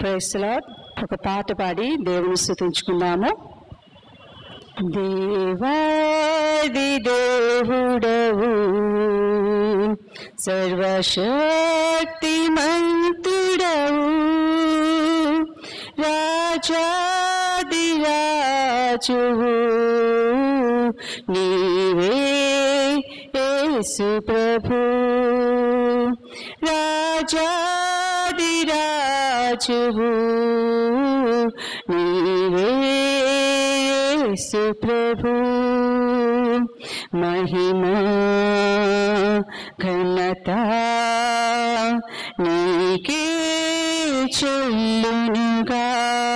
Price lord ఒక పాట పాడి దేవుని స్థుతించుకుందాము దేవాది దేవుడవు సర్వశక్తి మంతుడవు రాజాది రాజువు నీవే యేసు ప్రభు రాజాది రాజువు నీవే యేసు ప్రభు మహిమా ఘనత నీకే చెల్లునుగా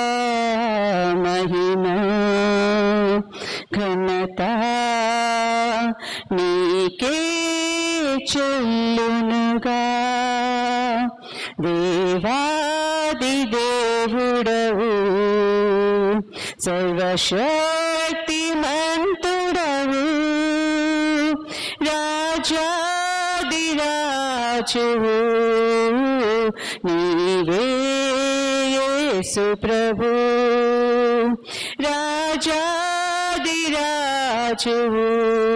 మహిమా ఘనత నీకే చెల్లునుగా దేవాది దేవుడవు సర్వశక్తి మంతుడవు రాజాది రాజువు నీవే యేసు ప్రభు రాజాది రాజువు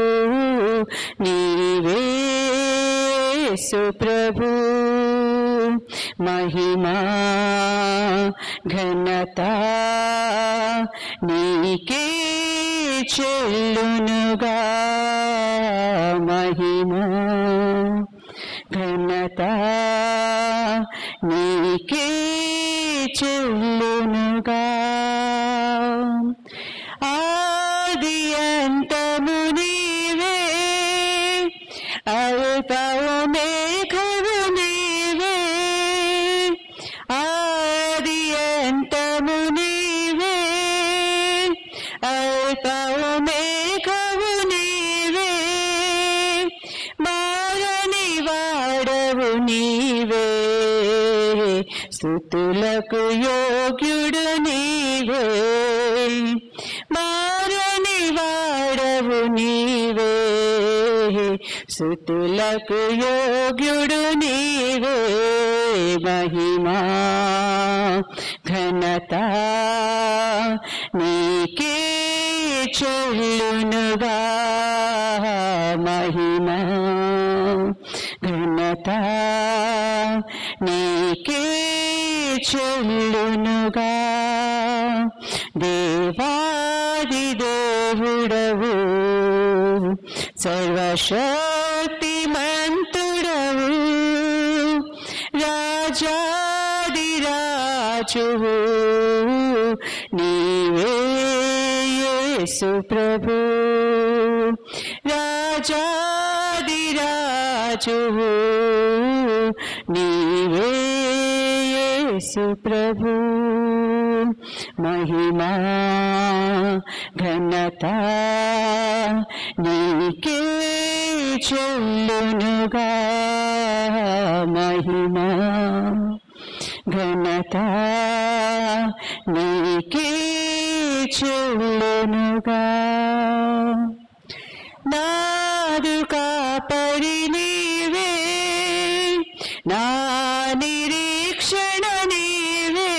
నీవే యేసు ప్రభు మహిమా ఘనత నీకే చెల్లునుగా మహిమా ఘనత నీకే చెల్లునుగా ఆది అంతము నీవే అల్పము మేఘము నీవే ఆది అంతము నీవే అల్పము మేఘము నీవే మారని వాడవు నీవే స్థుతులకు యోగ్యుడు నీవే మారని వాడవు నీవే స్థుతులకు యోగ్యుడు నీవే మహిమా ఘనత నీకే చెల్లునుగా మహిమా ఘనత నీకే చెల్లునుగా దేవాది దేవుడవు సర్వశక్తి మంతుడవు రాజాది రాజువు నీవే యేసు ప్రభు రాజాది రాజువు నీవే యేసు ప్రభు మహిమా ఘనత నీకే చెల్లునుగా మహిమా ఘనత నీకే చెల్లునుగా నాదు కాపరి నీవే నా నిరీక్షణ నీవే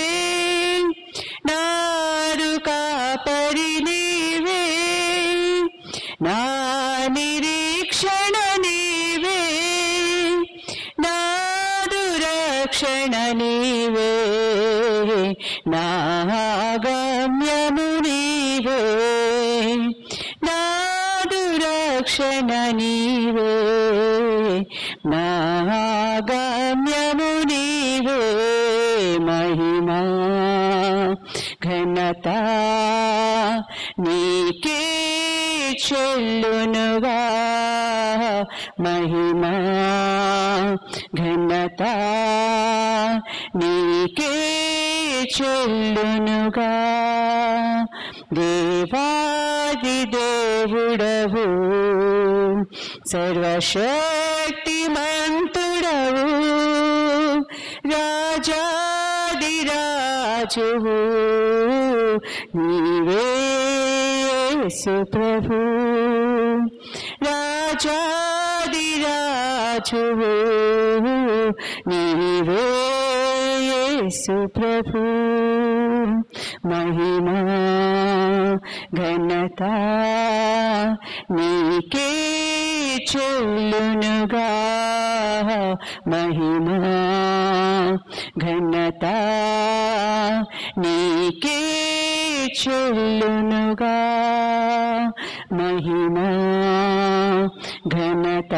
నాదు కాపరి నీవే నా నిరీక్షణ నీవే నాదు రక్షణ నీవే నా గమ్యము నీవే నాదు రక్షణ నీవే నా గమ్యము నీవే మహిమా ఘనత నీకే చెల్లునుగా మహిమా ఘనత నీకే చెల్లునుగా దేవాది దేవుడవు సర్వశక్తి మంతుడవు రాజాది రాజువు నీవే యేసు ప్రభు రాజాది రాజువు నీవే యేసు ప్రభు మహిమా ఘనత నీకే చెల్లునుగా మహిమా ఘనత నీకే చెల్లునుగా మహిమా ఘనత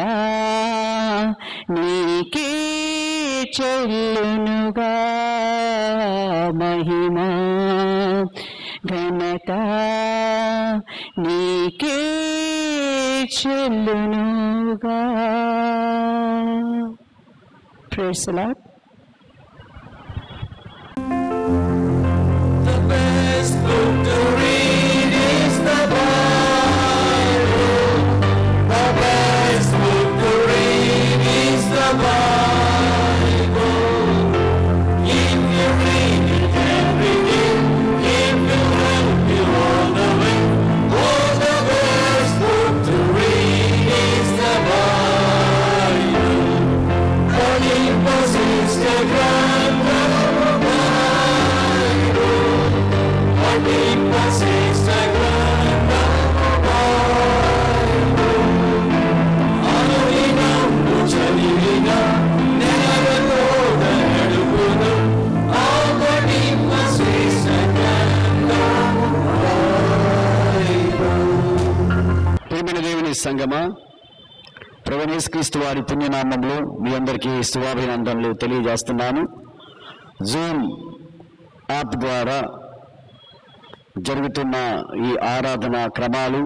నీకే చెల్లునుగా మహిమా ఘనత నీకే చెల్లునుగా praise lot The best book to read is the Bible. The best book to read is the Bible. If you read it every day, it will help you all the way. Oh, the best book to read is the Bible. Only possess the grand ప్రియమైన దేవుని సంగమా క్రీస్తు వారి పుణ్యనామంలో మీ అందరికీ శుభాభినందనలు తెలియజేస్తున్నాను Zoom app ద్వారా జరుగుతున్న ఈ ఆరాధన క్రమాలు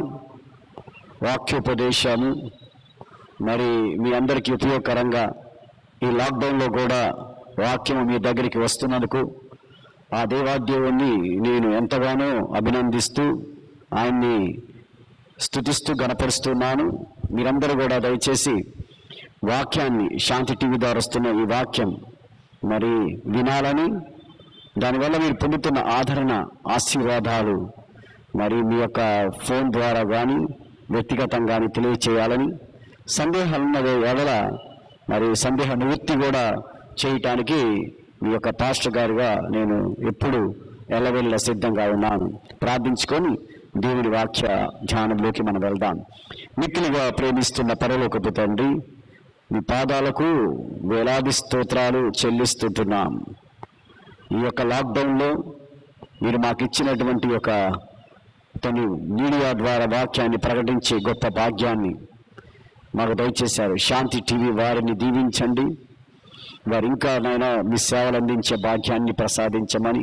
వాక్యోపదేశాలు మరి మీ అందరికీ ఉపయోగకరంగా ఈ లాక్డౌన్లో కూడా వాక్యం మీ దగ్గరికి వస్తున్నందుకు ఆ దేవాదేవుణ్ణి నేను ఎంతగానో అభినందిస్తూ ఆయన్ని స్థుతిస్తూ గణపరుస్తున్నాను మీరందరూ కూడా దయచేసి వాక్యాన్ని శాంతి టీవీ ద్వారా వస్తున్న ఈ వాక్యం మరి వినాలని దానివల్ల మీరు పొందుతున్న ఆదరణ ఆశీర్వాదాలు మరి మీ యొక్క ఫోన్ ద్వారా కానీ వ్యక్తిగతంగా కానీ తెలియచేయాలని సందేహాలు ఉన్న ఎడల మరి సందేహ నివృత్తి కూడా చేయటానికి మీ యొక్క పాస్టర్ గారుగా నేను ఎప్పుడు ఎల్లవెల్ల సిద్ధంగా ఉన్నాను ప్రార్థించుకొని దేవుని వాక్య ధ్యానంలోకి మనం వెళ్దాం మిక్కిలిగా ప్రేమిస్తున్న పరలోకపు తండ్రి మీ పాదాలకు వేలాది స్తోత్రాలు చెల్లిస్తుంటున్నాం ఈ యొక్క లాక్డౌన్లో మీరు మాకు ఇచ్చినటువంటి ఒక తను మీడియా ద్వారా వాక్యాన్ని ప్రకటించే గొప్ప భాగ్యాన్ని మాకు దయచేశారు శాంతి టీవీ వారిని దీవించండి వారు ఇంకా నైనా మీ సేవలు అందించే భాగ్యాన్ని ప్రసాదించమని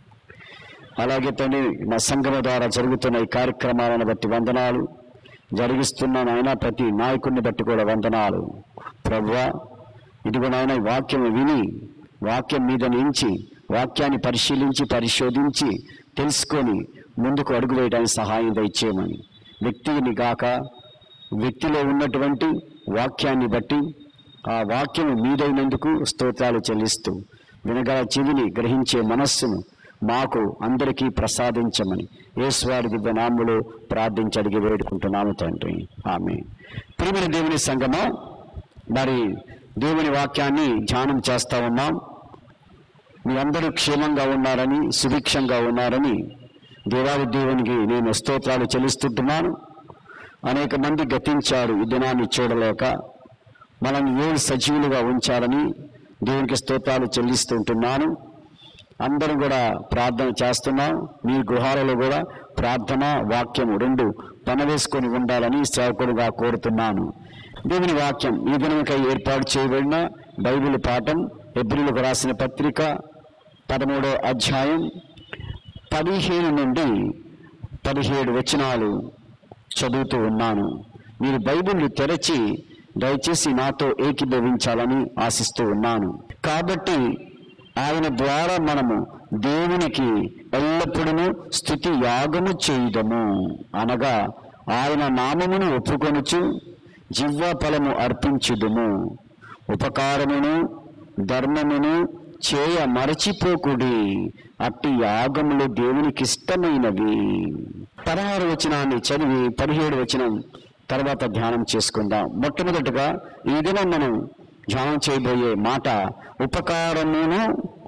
అలాగే తండ్రి నా సంఘం ద్వారా జరుగుతున్న ఈ కార్యక్రమాలను బట్టి వందనాలు జరిగిస్తున్న నాయన ప్రతి నాయకుడిని బట్టి కూడా వందనాలు ప్రభువా ఇదిగో నాయన ఈ వాక్యం విని వాక్యం మీద నుంచి వాక్యాన్ని పరిశీలించి పరిశోధించి తెలుసుకొని ముందుకు అడుగు వేయడానికి సహాయం దయచేయమని వ్యక్తిని గాక వ్యక్తిలో ఉన్నటువంటి వాక్యాన్ని బట్టి ఆ వాక్యం మీదైనందుకు స్తోత్రాలు చెల్లిస్తూ వినగల చెవిని గ్రహించే మనస్సును మాకు అందరికీ ప్రసాదించమని యేసువారి దివ్య నామములో ప్రార్థించి అడిగి వేడుకుంటున్నాము తండ్రి ఆమె ప్రియమైన దేవుని సంగమా మరి దేవుని వాక్యాన్ని ధ్యానం చేస్తా ఉన్నాం మీ అందరూ క్షేమంగా ఉన్నారని సుభిక్షంగా ఉన్నారని దేవాది దేవునికి నేను స్తోత్రాలు చెల్లిస్తుంటున్నాను అనేక మంది గతించారు ఈ దినాన్ని చూడలేక మనల్ని ఏడు సజీవులుగా ఉంచాలని దేవునికి స్తోత్రాలు చెల్లిస్తుంటున్నాను అందరం కూడా ప్రార్థన చేస్తున్నాం మీ గృహాలలో కూడా ప్రార్థన వాక్యము రెండు పనవేసుకొని ఉండాలని సేవకుడుగా కోరుతున్నాను దేవుని వాక్యం ఈ దినముకై ఏర్పాటు చేయబడిన బైబిల్ పాఠం ఎబ్రిలకు రాసిన పత్రిక పదమూడో అధ్యాయం పదిహేను నుండి పదిహేడు వచనాలు చదువుతూ ఉన్నాను మీరు బైబిల్ తెరచి దయచేసి నాతో ఏకీభవించాలని ఆశిస్తూ ఉన్నాను కాబట్టి ఆయన ద్వారా మనము దేవునికి ఎల్లప్పుడూ స్థుతి యాగము చేయుదము అనగా ఆయన నామమును ఒప్పుకొనుచు జివ్వ ఫలము అర్పించుదుము ఉపకారమును ధర్మమును చేయ మరచిపోకుడి అట్టి యాగములు దేవునికి ఇష్టమైనవి పదహారు వచనాన్ని చదివి పదిహేడు వచనం తర్వాత ధ్యానం చేసుకుందాం మొట్టమొదటిగా ఈ దినం మనం ధ్యానం చేయబోయే మాట ఉపకారమును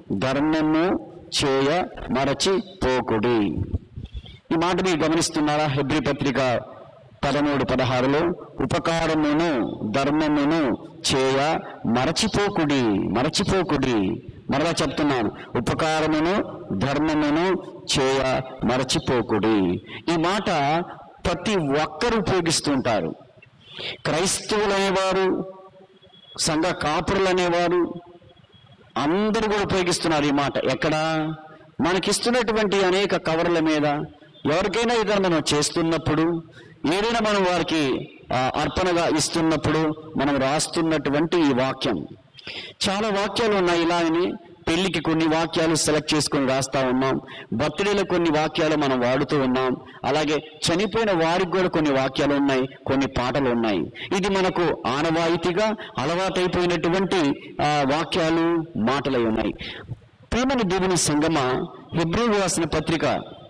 ధర్మము చేయ మరచిపోకుడి ఈ మాట మీరు గమనిస్తున్నారా హెబ్రి పత్రిక పదమూడు పదహారులో ఉపకారమును ధర్మమును చేయ మరచిపోకుడి మరచిపోకుడి మరలా చెప్తున్నాను ఉపకారమును ధర్మమును చేయ మరచిపోకుడి ఈ మాట ప్రతి ఒక్కరు ఉపయోగిస్తుంటారు క్రైస్తవులు అనేవారు సంఘ కాపురులు అనేవారు అందరూ కూడా ఉపయోగిస్తున్నారు ఈ మాట ఎక్కడ మనకిస్తున్నటువంటి అనేక కవర్ల మీద ఎవరికైనా ఏదైనా మనం చేస్తున్నప్పుడు ఏదైనా మనం వారికి ఆ, అర్పణగా ఇస్తున్నప్పుడు మనం రాస్తున్నటువంటి ఈ వాక్యం చాలా వాక్యాలు ఉన్నాయి ఇలాగని పెళ్లికి కొన్ని వాక్యాలు సెలెక్ట్ చేసుకొని రాస్తా ఉన్నాం బర్త్డేలో కొన్ని వాక్యాలు మనం వాడుతూ ఉన్నాం అలాగే చనిపోయిన వారికి కూడా కొన్ని వాక్యాలు ఉన్నాయి కొన్ని పాటలు ఉన్నాయి ఇది మనకు ఆనవాయితీగా అలవాటైపోయినటువంటి ఆ, వాక్యాలు మాటలై ఉన్నాయి ప్రేమని దేవుని సంగమ హెబ్రూ రాసిన పత్రిక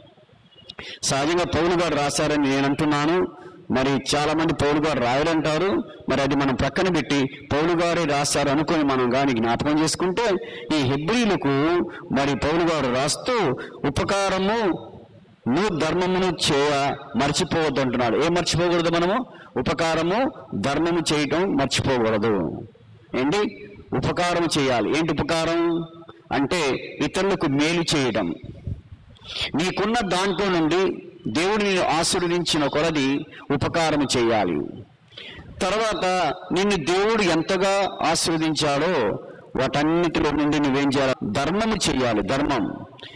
సహజంగా పౌలు గారు రాశారని నేను అంటున్నాను మరి చాలా మంది పౌలు గారు రాయరంటారు మరి అది మనం ప్రక్కన పెట్టి పౌలు గారే రాశారు అనుకొని మనం గాని జ్ఞాపకం చేసుకుంటే ఈ హెబ్రిలకు మరి పౌలు గారు రాస్తూ ఉపకారము నువ్వు ధర్మమును చేయ మర్చిపోవద్దు అంటున్నాడు ఏం మర్చిపోకూడదు మనము ఉపకారము ధర్మము చేయటం మర్చిపోకూడదు ఏంటి ఉపకారం చేయాలి ఏంటి ఉపకారం అంటే ఇతరులకు మేలు చేయడం నీకున్న దాంట్లో నుండి దేవుడు నేను ఆశీర్వదించిన కొలది ఉపకారం చేయాలి తర్వాత నిన్ను దేవుడు ఎంతగా ఆశీర్వదించాడో వాటన్నిటిలో నుండి నువ్వేం చేయాలి ధర్మము చేయాలి ధర్మం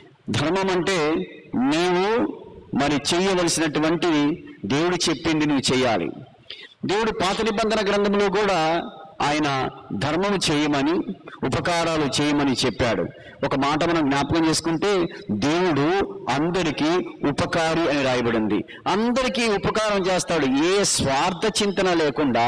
ధర్మం అంటే నీవు మరి చేయవలసినటువంటి దేవుడు చెప్పింది నువ్వు చేయాలి దేవుడు పాత నిబంధన గ్రంథంలో కూడా ఆయన ధర్మము చేయమని ఉపకారాలు చేయమని చెప్పాడు ఒక మాట మనం జ్ఞాపకం చేసుకుంటే దేవుడు అందరికీ ఉపకారి అని రాయబడింది అందరికీ ఉపకారం చేస్తాడు ఏ స్వార్థ చింతన లేకుండా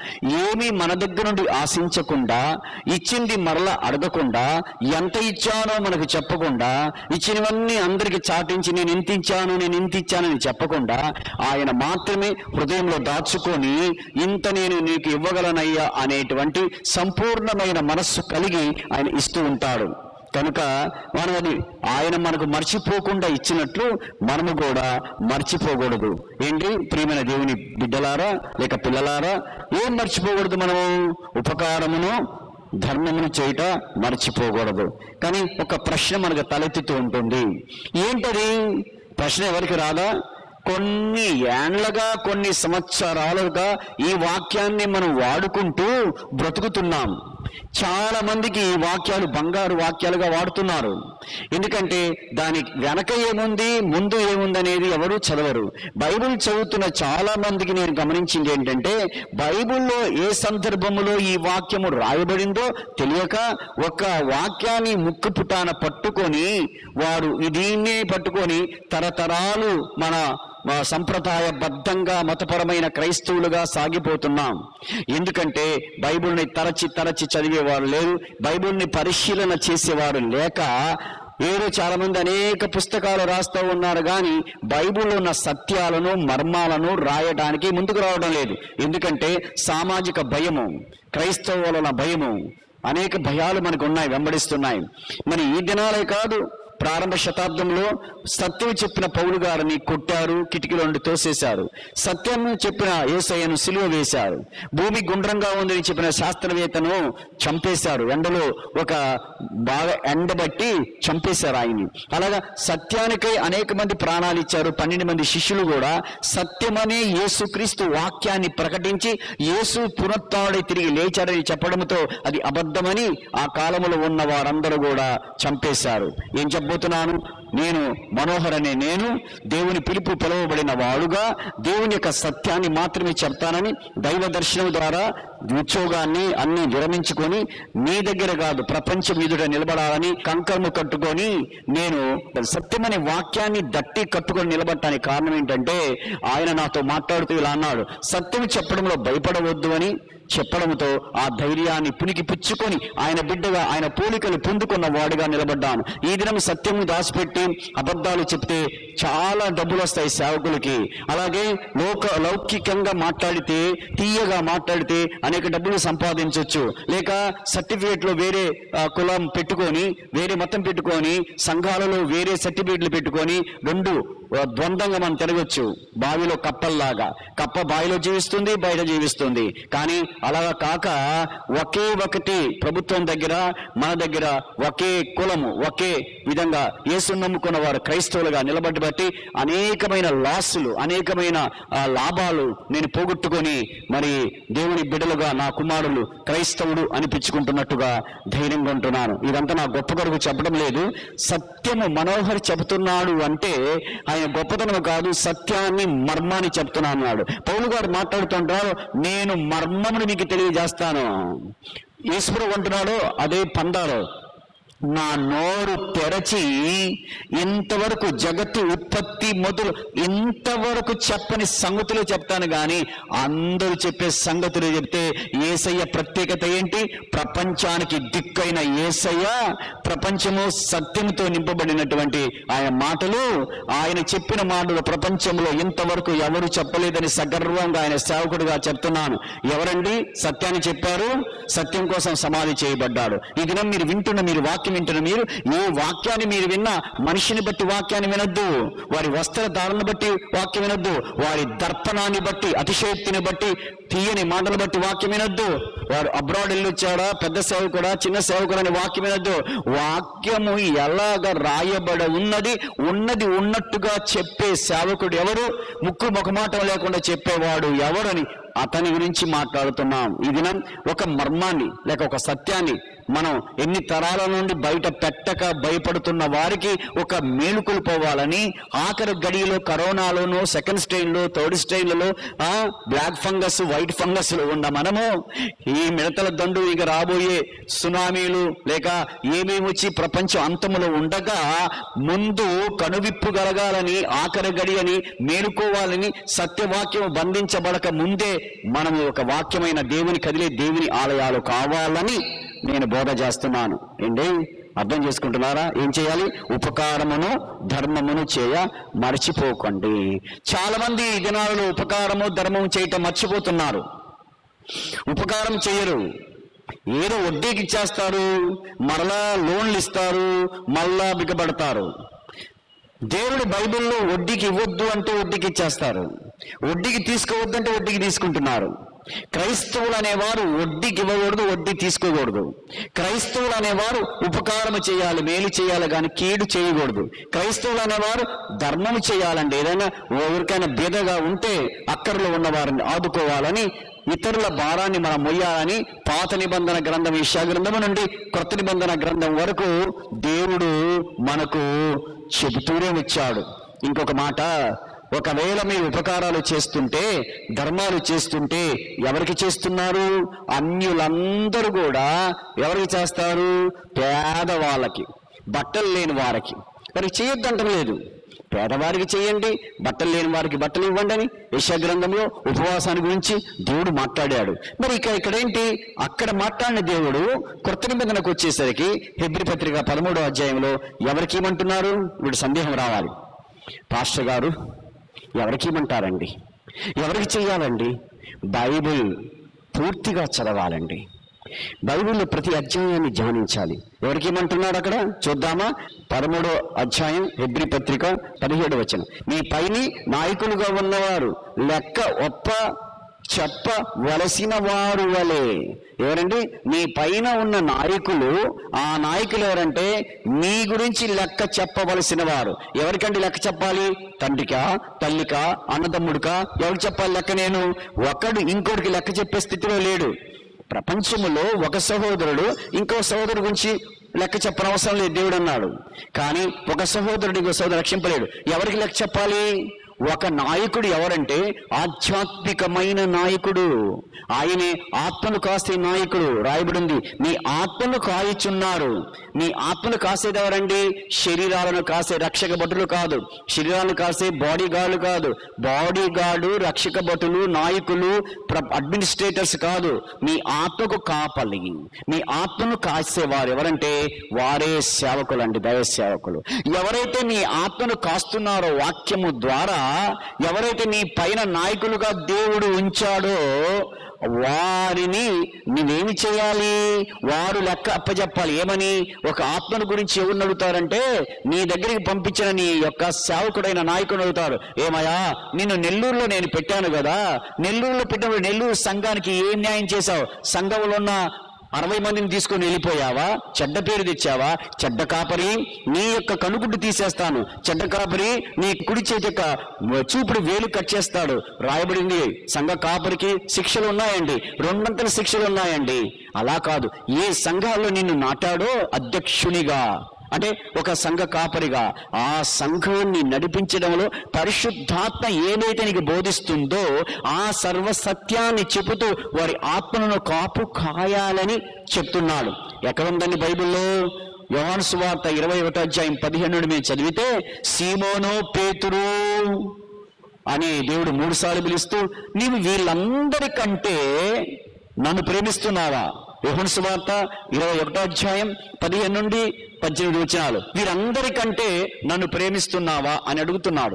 ఏమీ మన దగ్గర నుండి ఆశించకుండా ఇచ్చింది మరల అడగకుండా ఎంత ఇచ్చానో మనకు చెప్పకుండా ఇచ్చినవన్నీ అందరికి చాటించి నేను ఇంత ఇచ్చాను నేను ఇంత ఇచ్చానని చెప్పకుండా ఆయన మాత్రమే హృదయంలో దాచుకొని ఇంత నేను నీకు ఇవ్వగలనయ్యా అనేటువంటి సంపూర్ణమైన మనస్సు కలిగి ఆయన ఇస్తూ ఉంటాడు కనుక మనం అది ఆయన మనకు మర్చిపోకుండా ఇచ్చినట్లు మనము కూడా మర్చిపోకూడదు ఏంటి ప్రియమైన దేవుని బిడ్డలారా లేక పిల్లలారా ఏం మర్చిపోకూడదు మనము ఉపకారమును ధర్మమును చేయుట మర్చిపోకూడదు కానీ ఒక ప్రశ్న మనకు తలెత్తుతూ ఉంటుంది ఏంటది ప్రశ్న ఎవరికి రాదా కొన్ని ఏండ్లగా కొన్ని సంవత్సరాలుగా ఈ వాక్యాన్ని మనం వాడుకుంటూ బ్రతుకుతున్నాం చాలా మందికి ఈ వాక్యాలు బంగారు వాక్యాలుగా వాడుతున్నారు ఎందుకంటే దాని వెనక ఏముంది ముందు ఏముంది అనేది ఎవరు చదవరు బైబిల్ చదువుతున్న చాలా మందికి నేను గమనించింది ఏంటంటే బైబిల్లో ఏ సందర్భములో ఈ వాక్యము రాయబడిందో తెలియక ఒక వాక్యాన్ని ముక్కు పుటాన పట్టుకొని వారు దీన్నే పట్టుకొని తరతరాలు మన మా సంప్రదాయబద్ధంగా మతపరమైన క్రైస్తవులుగా సాగిపోతున్నాం ఎందుకంటే బైబిల్ని తరచి తరచి చదివేవారు లేరు బైబిల్ని పరిశీలన చేసేవారు లేక ఏదో చాలా మంది అనేక పుస్తకాలు రాస్తూ ఉన్నారు కానీ బైబిల్లో ఉన్న సత్యాలను మర్మాలను రాయడానికి ముందుకు రావడం లేదు ఎందుకంటే సామాజిక భయము క్రైస్తవుల భయము అనేక భయాలు మనకు ఉన్నాయి వెంబడిస్తున్నాయి మరి ఈ దినాలే కాదు ప్రారంభ శతాబ్దంలో సత్యం చెప్పిన పౌలు గారిని కొట్టారు కిటికీలో నుండి తోసేశారు సత్యం చెప్పిన ఏసయ్యను సిలువ వేశారు భూమి గుండ్రంగా ఉందని చెప్పిన శాస్త్రవేత్తను చంపేశారు ఎండలో ఒక బాగా ఎండబట్టి చంపేశారు ఆయన్ని అలాగా సత్యానికై అనేక మంది ప్రాణాలు ఇచ్చారు పన్నెండు మంది శిష్యులు కూడా సత్యమనే యేసుక్రీస్తు వాక్యాన్ని ప్రకటించి యేసు పునరుత్డై తిరిగి లేచాడని చెప్పడంతో అది అబద్ధమని ఆ కాలంలో ఉన్న వారందరూ కూడా చంపేశారు ఏం చెప్పబోతున్నాను నేను మనోహర్ అనే నేను దేవుని పిలుపు పిలువబడిన వాడుగా దేవుని యొక్క సత్యాన్ని మాత్రమే చెప్తానని దైవ దర్శనం ద్వారా ఉద్యోగాన్ని అన్ని విరమించుకొని మీ దగ్గర కాదు ప్రపంచం ఎదుట నిలబడాలని కంకర్ము కట్టుకొని నేను సత్యమనే వాక్యాన్ని దట్టి కట్టుకొని నిలబడటానికి కారణం ఏంటంటే ఆయన నాతో మాట్లాడుతూ ఇలా అన్నాడు సత్యం చెప్పడంలో భయపడవద్దు అని చెప్పడంతో ఆ ధైర్యాన్ని పునికి పుచ్చుకొని ఆయన బిడ్డగా ఆయన పోలికలు పొందుకున్న వాడుగా నిలబడ్డాను ఈ దినం సత్యము దాచిపెట్టి ఏంటి అబద్ధాలు చెప్తే చాలా డబ్బులు వస్తాయి సేవకులకి అలాగే లోక లౌకికంగా మాట్లాడితే తీయగా మాట్లాడితే అనేక డబ్బులు సంపాదించవచ్చు లేక సర్టిఫికేట్లో వేరే ఆ, కులం పెట్టుకొని వేరే మతం పెట్టుకొని సంఘాలలో వేరే సర్టిఫికేట్లు పెట్టుకొని రెండు ఆ, ద్వంద్వంగా మనం తిరగచ్చు బావిలో కప్పల్లాగా కప్ప బావిలో జీవిస్తుంది బయట జీవిస్తుంది కానీ అలాగా కాక ఒకే ఒకటి ప్రభుత్వం దగ్గర మన దగ్గర ఒకే కులము ఒకే విధంగా యేసు నమ్ముకున్న వారు క్రైస్తవులుగా నిలబడి బట్టి అనేకమైన లాసులు అనేకమైన ఆ, లాభాలు నేను పోగొట్టుకొని మరి దేవుని బిడలుగా నా కుమారులు క్రైస్తవుడు అనిపించుకుంటున్నట్టుగా ధైర్యంగా ఉంటున్నాను ఇదంతా నా గొప్ప కొరకు చెప్పడం లేదు సత్యము మనోహర్ చెబుతున్నాడు అంటే ఆయన గొప్పతనం కాదు సత్యాన్ని మర్మాన్ని చెప్తున్నా అన్నాడు పౌలు గారు మాట్లాడుతుంటారు నేను మర్మమును మీకు తెలియజేస్తాను ఈశ్వరు అంటున్నాడు అదే పందాలో నా నోరు తెరచి ఇంతవరకు జగత్తు ఉత్పత్తి మొదలు ఇంతవరకు చెప్పని సంగతులు చెప్తాను గాని అందరూ చెప్పే సంగతులు చెప్తే ఏసయ్య ప్రత్యేకత ఏంటి ప్రపంచానికి దిక్కైన ఏసయ్య ప్రపంచము సత్యముతో నింపబడినటువంటి ఆయన మాటలు ఆయన చెప్పిన మాటలు ప్రపంచంలో ఇంతవరకు ఎవరు చెప్పలేదని సగర్వంగా ఆయన సేవకుడిగా చెప్తున్నాను ఎవరండి సత్యాన్ని చెప్పారు సత్యం కోసం సమాధి చేయబడ్డాడు ఈ దినం మీరు వింటున్న మీరు వాక్యం వింటున్న మీరు ఏ వాక్యాన్ని మీరు విన్నా మనిషిని బట్టి వాక్యాన్ని వినొద్దు వారి వస్త్ర ధారణ బట్టి వాక్యం వినొద్దు వారి దర్పణాన్ని బట్టి అతిశయోక్తిని బట్టి తీయని మాటలు బట్టి వాక్యం వినొద్దు వారు అబ్రాడ్ వెళ్ళొచ్చాడా పెద్ద సేవకుడా చిన్న సేవకుడు అని వాక్యం వినొద్దు వాక్యము ఎలాగ రాయబడ ఉన్నది ఉన్నది ఉన్నట్టుగా చెప్పే సేవకుడు ఎవరు ముక్కు ముఖమాటం లేకుండా చెప్పేవాడు ఎవరని అతని గురించి మాట్లాడుతున్నాం ఈ దినం ఒక మర్మాన్ని లేక ఒక సత్యాన్ని మనం ఎన్ని తరాల నుండి బయట పెట్టక భయపడుతున్న వారికి ఒక మేలుకొలు పోవాలని ఆఖరి గడిలో కరోనాలోనూ సెకండ్ స్టైన్లో థర్డ్ స్టైన్లలో ఆ బ్లాక్ ఫంగస్ వైట్ ఫంగస్ లో ఉన్న మనము ఈ మిడతల దండు ఇక రాబోయే సునామీలు లేక ఏమేమి వచ్చి ప్రపంచం అంతములో ఉండగా ముందు కనువిప్పు కలగాలని ఆఖరి గడి అని మేలుకోవాలని సత్యవాక్యం బంధించబడక ముందే మనము ఒక వాక్యమైన దేవుని కదిలే దేవుని ఆలయాలు కావాలని నేను బోధ చేస్తున్నాను ఏంటి అర్థం చేసుకుంటున్నారా ఏం చేయాలి ఉపకారమును ధర్మమును చేయ మర్చిపోకండి చాలా మంది ఈ దినాలలో ఉపకారము ధర్మము చేయటం మర్చిపోతున్నారు ఉపకారం చేయరు ఏదో వడ్డీకి ఇచ్చేస్తారు మరలా లోన్లు ఇస్తారు మళ్ళా బిగబడతారు దేవుడు బైబిల్లో వడ్డీకి ఇవ్వద్దు అంటే వడ్డీకి ఇచ్చేస్తారు వడ్డీకి తీసుకోవద్దు అంటే వడ్డీకి తీసుకుంటున్నారు క్రైస్తవులు అనేవారు వడ్డీకి ఇవ్వకూడదు వడ్డీ తీసుకోకూడదు క్రైస్తవులు అనేవారు ఉపకారం చేయాలి మేలు చేయాలి కానీ కీడు చేయకూడదు క్రైస్తవులు అనేవారు ధర్మం చేయాలండి ఏదైనా ఎవరికైనా బీదగా ఉంటే అక్కర్లో ఉన్న వారిని ఆదుకోవాలని ఇతరుల భారాన్ని మనం మొయ్యాలని పాత నిబంధన గ్రంథం ఈశా గ్రంథము నుండి కొత్త నిబంధన గ్రంథం వరకు దేవుడు మనకు చెబుతూనే వచ్చాడు ఇంకొక మాట ఒకవేళ మీరు ఉపకారాలు చేస్తుంటే ధర్మాలు చేస్తుంటే ఎవరికి చేస్తున్నారు అన్యులందరూ కూడా ఎవరికి చేస్తారు పేదవాళ్ళకి బట్టలు లేని వారికి వారికి చేయొద్దంటం లేదు పేదవారికి చేయండి బట్టలు లేని వారికి బట్టలు ఇవ్వండి అని యశ గ్రంథంలో ఉపవాసాన్ని గురించి దేవుడు మాట్లాడాడు మరి ఇక ఇక్కడేంటి అక్కడ మాట్లాడిన దేవుడు కొత్త నిబంధనకు వచ్చేసరికి హెబ్రి పత్రిక పదమూడో అధ్యాయంలో ఎవరికి ఇవ్వమంటున్నారు వీడు సందేహం రావాలి పాస్టర్ గారు ఎవరికి ఇవ్వమంటారండి ఎవరికి చెయ్యాలండి బైబిల్ పూర్తిగా చదవాలండి బైబిల్లో ప్రతి అధ్యాయాన్ని ధ్యానించాలి ఎవరికి ఏమంటున్నాడు అక్కడ చూద్దామా పదమూడో అధ్యాయం హెబ్రి పత్రిక పదిహేడు వచనం మీ పైని నాయకులుగా ఉన్నవారు లెక్క ఒప్ప చెప్పవలసిన వారు వలె ఎవరండి మీ పైన ఉన్న నాయకులు ఆ నాయకులు ఎవరంటే మీ గురించి లెక్క చెప్పవలసిన వారు ఎవరికండి లెక్క చెప్పాలి తండ్రికా తల్లికా అన్నదమ్ముడికా ఎవరికి చెప్పాలి లెక్క నేను ఒకడు ఇంకోటికి లెక్క చెప్పే స్థితిలో లేడు ప్రపంచములో ఒక సహోదరుడు ఇంకో సహోదరుడు గురించి లెక్క చెప్పనవసరం లేదు దేవుడు అన్నాడు కానీ ఒక సహోదరుడు ఇంకో సహోదరు రక్షింపలేడు ఎవరికి లెక్క చెప్పాలి ఒక నాయకుడు ఎవరంటే ఆధ్యాత్మికమైన నాయకుడు ఆయనే ఆత్మను కాసే నాయకుడు రాయబడింది మీ ఆత్మను కాయుచున్నారు మీ ఆత్మను కాసేది ఎవరండి శరీరాలను కాసే రక్షక భటులు కాదు శరీరాలను కాసే బాడీ గార్డులు కాదు బాడీ గార్డు రక్షక భటులు నాయకులు అడ్మినిస్ట్రేటర్స్ కాదు మీ ఆత్మకు కాపలి మీ ఆత్మను కాసేవారు ఎవరంటే వారే సేవకులు అండి దైవ సేవకులు ఎవరైతే నీ ఆత్మను కాస్తున్నారో వాక్యము ద్వారా ఎవరైతే నీ పైన నాయకులుగా దేవుడు ఉంచాడో వారిని నువ్వేమి చేయాలి వారు లెక్క అప్పచెప్పాలి ఏమని ఒక ఆత్మను గురించి ఎవరిని అడుగుతారంటే నీ దగ్గరికి పంపించిన నీ యొక్క సేవకుడైన నాయకుడు అడుగుతారు ఏమయ్యా నిన్ను నెల్లూరులో నేను పెట్టాను కదా నెల్లూరులో పెట్టినప్పుడు నెల్లూరు సంఘానికి ఏం న్యాయం చేశావు సంఘంలో ఉన్న అరవై మందిని తీసుకొని వెళ్ళిపోయావా చెడ్డ పేరు తెచ్చావా చెడ్డ కాపరి నీ యొక్క కనుగుడ్డు తీసేస్తాను చెడ్డ కాపరి నీ కుడి చేతి యొక్క చూపుడు వేలు కట్ చేస్తాడు రాయబడింది సంఘ కాపరికి శిక్షలు ఉన్నాయండి రెండంతల శిక్షలు ఉన్నాయండి అలా కాదు ఏ సంఘాల్లో నిన్ను నాటాడో అధ్యక్షునిగా అంటే ఒక సంఘ కాపరిగా ఆ సంఘాన్ని నడిపించడంలో పరిశుద్ధాత్మ ఏదైతే నీకు బోధిస్తుందో ఆ సర్వ సత్యాన్ని చెబుతూ వారి ఆత్మలను కాపు కాయాలని చెప్తున్నాడు ఎక్కడుందండి బైబిల్లో యోహాను సువార్త ఇరవై ఒకటో అధ్యాయం పదిహేను మేము చదివితే సీమోను పేతురు అని దేవుడు మూడు సార్లు పిలుస్తూ నీవు వీళ్ళందరికంటే నన్ను ప్రేమిస్తున్నావా యోహన్ సువార్త ఇరవై ఒకటో అధ్యాయం పదిహేను నుండి పద్దెనిమిది వచనాలు వీరందరికంటే నన్ను ప్రేమిస్తున్నావా అని అడుగుతున్నాడు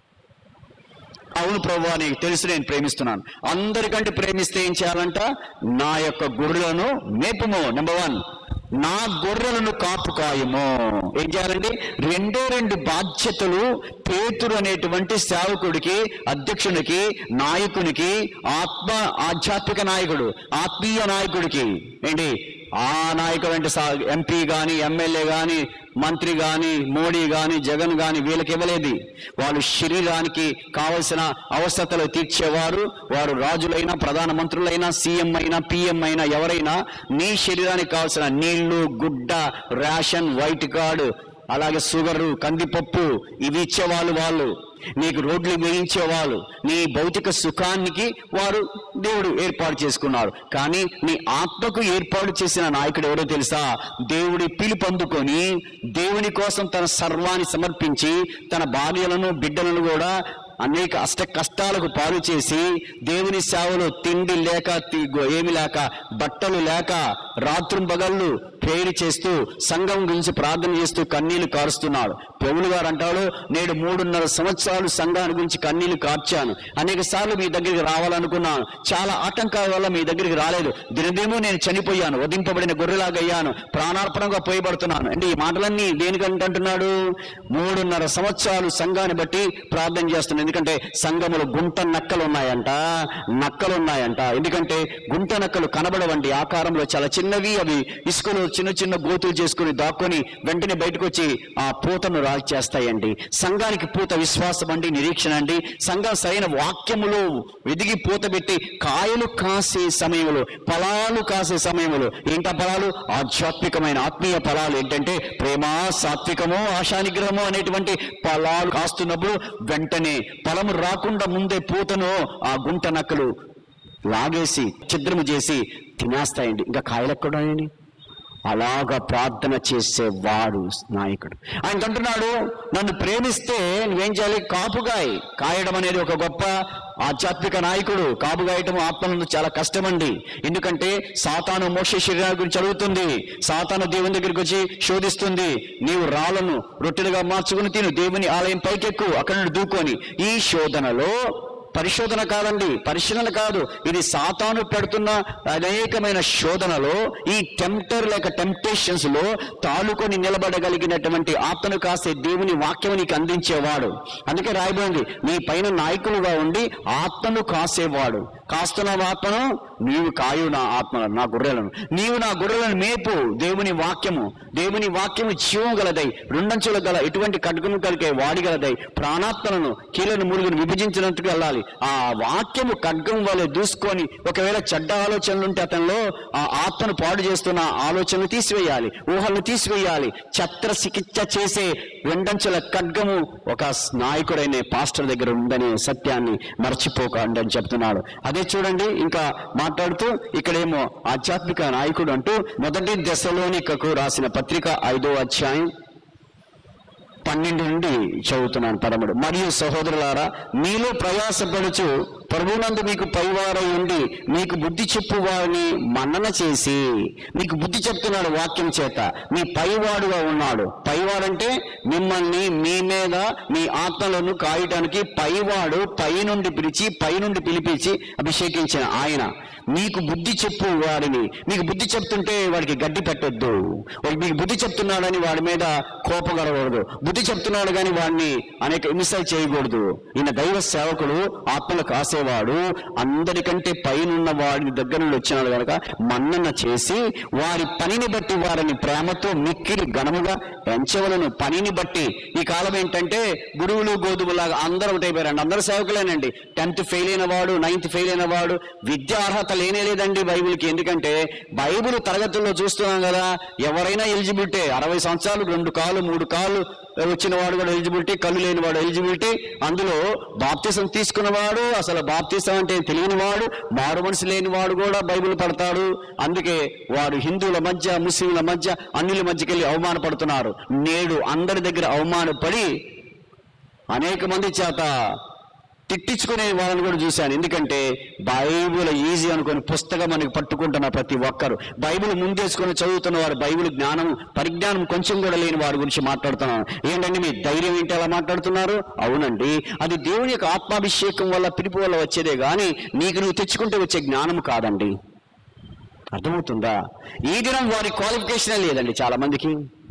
అవును ప్రభు నీకు తెలుసు నేను ప్రేమిస్తున్నాను అందరికంటే ప్రేమిస్తే ఏం చేయాలంట నా యొక్క గొర్రెలను మేపుము నెంబర్ వన్ నా గొర్రెలను కాపు కాయము ఏం చేయాలండి రెండే రెండు బాధ్యతలు పేతురు అనేటువంటి సేవకుడికి అధ్యక్షునికి నాయకునికి ఆత్మ ఆధ్యాత్మిక నాయకుడు ఆత్మీయ నాయకుడికి ఏంటి ఆ నాయకుడు అంటే సా- ఎంపీ గాని ఎమ్మెల్యే గాని మంత్రి గాని మోడీ గాని జగన్ గాని వీళ్ళకి ఇవ్వలేదు వాళ్ళు శరీరానికి కావలసిన అవసరతలు తీర్చేవారు వారు రాజులైనా ప్రధాన మంత్రులైనా సీఎం అయినా పిఎం అయినా ఎవరైనా నీ శరీరానికి కావలసిన నీళ్లు గుడ్డ రేషన్ వైట్ కార్డు అలాగే షుగరు కందిపప్పు ఇవి ఇచ్చేవాళ్ళు వాళ్ళు నీకు రోడ్లు వేయించేవాళ్ళు నీ భౌతిక సుఖానికి వారు దేవుడు ఏర్పాటు చేసుకున్నారు కానీ నీ ఆత్మకు ఏర్పాటు చేసిన నాయకుడు ఎవరో తెలుసా దేవుడి పిలుపు అందుకొని దేవుని కోసం తన సర్వాన్ని సమర్పించి తన భార్యలను బిడ్డలను కూడా అనేక అష్ట కష్టాలకు పాలు చేసి దేవుని సేవలో తిండి లేక తి- ఏమి లేక బట్టలు లేక రాత్రింబగళ్ళు ప్రేరు చేస్తూ సంఘం గురించి ప్రార్థన చేస్తూ కన్నీళ్లు కారుస్తున్నాడు పౌలు గారు అంటాడు నేడు మూడున్నర సంవత్సరాలు సంఘాన్ని గురించి కన్నీళ్లు కార్చాను అనేక సార్లు మీ దగ్గరికి రావాలనుకున్నాను చాలా ఆటంకాల వల్ల మీ దగ్గరికి రాలేదు దినదేమో నేను చనిపోయాను వధింపబడిన గొర్రెలాగా అయ్యాను ప్రాణార్పణంగా పోయబడుతున్నాను అంటే ఈ మాటలన్నీ దేనికంటే అంటున్నాడు మూడున్నర సంవత్సరాలు సంఘాన్ని బట్టి ప్రార్థన చేస్తున్నాను ఎందుకంటే సంఘములు గుంట నక్కలు ఉన్నాయంట నక్కలు ఉన్నాయంట ఎందుకంటే గుంట నక్కలు కనబడవండి ఆకారంలో చాలా చిన్నవి అవి ఇసుకలో చిన్న చిన్న గోతులు చేసుకుని దాక్కొని వెంటనే బయటకు వచ్చి ఆ పూతను రాల్చేస్తాయండి సంఘానికి పూత విశ్వాసం అండి నిరీక్షణ అండి సంఘం సరైన వాక్యములో వెదిగి పూత పెట్టి కాయలు కాసే సమయంలో ఫలాలు కాసే సమయంలో ఏంటా ఫలాలు ఆధ్యాత్మికమైన ఆత్మీయ ఫలాలు ఏంటంటే ప్రేమ సాత్వికము ఆశానిగ్రహము అనేటువంటి ఫలాలు కాస్తున్నప్పుడు వెంటనే ఫలము రాకుండా ముందే పూతను ఆ గుంట నక్కలు లాగేసి ఛిద్రము చేసి తినేస్తాయండి ఇంకా కాయలు ఎక్కడండి అలాగా ప్రార్థన చేసేవాడు నాయకుడు ఆయన అంటున్నాడు నన్ను ప్రేమిస్తే నువ్వేం చేయాలి కాపుగాయ్ కాయడం అనేది ఒక గొప్ప ఆధ్యాత్మిక నాయకుడు కాపుగాయటం ఆత్మలను చాలా కష్టమండి ఎందుకంటే సాతాను మోక్ష శరీరాల గురించి అడుగుతుంది సాతాను దేవుని దగ్గరికి వచ్చి శోధిస్తుంది నీవు రాళ్ళను రొట్టెలుగా మార్చుకుని తిను దేవుని ఆలయం పైకెక్కు అక్కడ నుండి దూకొని ఈ శోధనలో పరిశోధన కాదండి పరిశీలన కాదు ఇది సాతాను పెడుతున్న అనేకమైన శోధనలో ఈ టెంప్టర్ లేక టెంప్టేషన్స్ లో తాలుకొని నిలబడగలిగినటువంటి ఆత్మను కాసే దేవుని వాక్యం నీకు అందించేవాడు అందుకే రాయబడింది నీ పైన నాయకులుగా ఉండి ఆత్మను కాసేవాడు కాస్తున్న ఆత్మను నీవు కాయు నా ఆత్మ నా గొర్రెలను నీవు నా గొర్రెలను మేపు దేవుని వాక్యము దేవుని వాక్యము జీవం గలదై రెండంచుల గల ఎటువంటి ఖడ్గము కలిగే వాడిగలదై ప్రాణాత్మలను కీలను మురుగును విభజించినట్టుకు వెళ్ళాలి ఆ వాక్యము ఖడ్గం వలె దూసుకొని ఒకవేళ చెడ్డ ఆలోచనలు ఉంటే అతనిలో ఆ ఆత్మను పాడు చేస్తున్న ఆలోచనలు తీసివేయాలి ఊహలను తీసివేయాలి ఛత్ర చికిత్స చేసే రెండంచుల ఖడ్గము ఒక నాయకుడైన పాస్టర్ దగ్గర ఉందనే సత్యాన్ని మర్చిపోకండి అని చెప్తున్నాడు అదే చూడండి ఇంకా మాట్లాడుతూ ఇక్కడేమో ఆధ్యాత్మిక నాయకుడు అంటూ మొదటి దశలోనికకు రాసిన పత్రిక ఐదో అధ్యాయం పన్నెండు నుండి చదువుతున్నాను పదముడు మరియు సహోదరులారా మీలో ప్రయాసపడుచు ప్రభునందు మీకు పైవారై ఉండి మీకు బుద్ధి చెప్పు వారిని మన్నన చేసి మీకు బుద్ధి చెప్తున్నాడు వాక్యం చేత మీ పైవాడుగా ఉన్నాడు పైవాడంటే మిమ్మల్ని మీ మీద మీ ఆత్మలను కాయటానికి పైవాడు పై నుండి పిలిచి పై నుండి పిలిపించి అభిషేకించిన ఆయన మీకు బుద్ధి చెప్పు వాడిని మీకు బుద్ధి చెప్తుంటే వాడికి గడ్డి పెట్టొద్దు వాడికి మీకు బుద్ధి చెప్తున్నాడని వాడి మీద కోపగలకూడదు బుద్ధి చెప్తున్నాడు కానీ వాడిని అనేక హింసలు చేయకూడదు ఈయన దైవ సేవకుడు ఆత్మలకు కాసేవాడు అందరికంటే పైనున్న వాడి దగ్గర నుండి వచ్చినాడు కనుక మన్నన చేసి వారి పనిని బట్టి వారిని ప్రేమతో మిక్కిలి ఘనముగా ఎంచవలను పనిని బట్టి ఈ కాలం ఏంటంటే గురువులు గోధుమలాగా అందరూ ఒకటైపోయారండి అందరూ సేవకులేనండి టెన్త్ ఫెయిల్ అయిన వాడు నైన్త్ ఫెయిల్ అయిన వాడు విద్యా అర్హత లేనే లేదండి బైబిల్కి ఎందుకంటే బైబిల్ తరగతుల్లో చూస్తున్నాం కదా ఎవరైనా ఎలిజిబిలిటీ అరవై సంవత్సరాలు రెండు కాళ్ళు మూడు కాళ్ళు వచ్చిన వాడు కూడా ఎలిజిబిలిటీ కళ్ళు లేని వాడు ఎలిజిబిలిటీ అందులో బాప్తిసం తీసుకున్నవాడు అసలు బాప్తిసం అంటే తెలియని వాడు మారు మనసు లేని వాడు కూడా బైబిల్ పడతాడు అందుకే వాడు హిందువుల మధ్య ముస్లింల మధ్య అన్యుల మధ్యకి వెళ్ళి అవమానపడుతున్నారు నేడు అందరి దగ్గర అవమానపడి అనేక మంది చేత తిట్టించుకునే వాళ్ళని కూడా చూశాను ఎందుకంటే బైబిల్ ఈజీ అనుకుని పుస్తకం మనకి పట్టుకుంటున్న ప్రతి ఒక్కరు బైబిల్ ముందేసుకొని చదువుతున్న వారు బైబిల్ జ్ఞానం పరిజ్ఞానం కొంచెం కూడా లేని వారి గురించి మాట్లాడుతున్నాను ఏంటండి మీ ధైర్యం ఏంటి అలా మాట్లాడుతున్నారు అవునండి అది దేవుని యొక్క ఆత్మాభిషేకం వల్ల పిలుపు వల్ల వచ్చేదే కానీ నీకు నువ్వు తెచ్చుకుంటే వచ్చే జ్ఞానం కాదండి అర్థమవుతుందా ఈ దినం వారి క్వాలిఫికేషనే లేదండి చాలా మందికి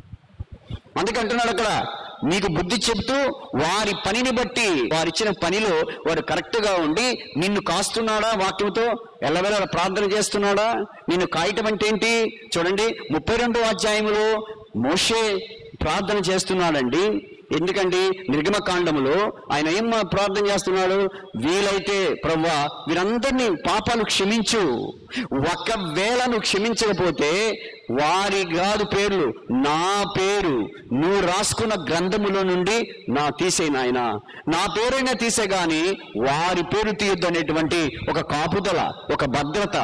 అందుకే అంటున్నాడు అక్కడ నీకు బుద్ధి చెబుతూ వారి పనిని బట్టి వారిచ్చిన పనిలో వారు కరెక్ట్ గా ఉండి నిన్ను కాస్తున్నాడా వాక్యంతో ఎల్లవేళ ప్రార్థన చేస్తున్నాడా నిన్ను కాయటం అంటే ఏంటి చూడండి ముప్పై రెండో అధ్యాయములో మోషే ప్రార్థన చేస్తున్నాడండి ఎందుకండి నిర్గమకాండములో ఆయన ఏం ప్రార్థన చేస్తున్నాడు వీలైతే ప్రవ్వా వీరందరినీ పాపాలు క్షమించు ఒకవేళ నువ్వు క్షమించకపోతే వారి కాదు పేర్లు నా పేరు నువ్వు రాసుకున్న గ్రంథములో నుండి నా తీసే నాయన నా పేరైనా తీసే గాని వారి పేరు తీయొద్దు అనేటువంటి ఒక కాపుదల ఒక భద్రత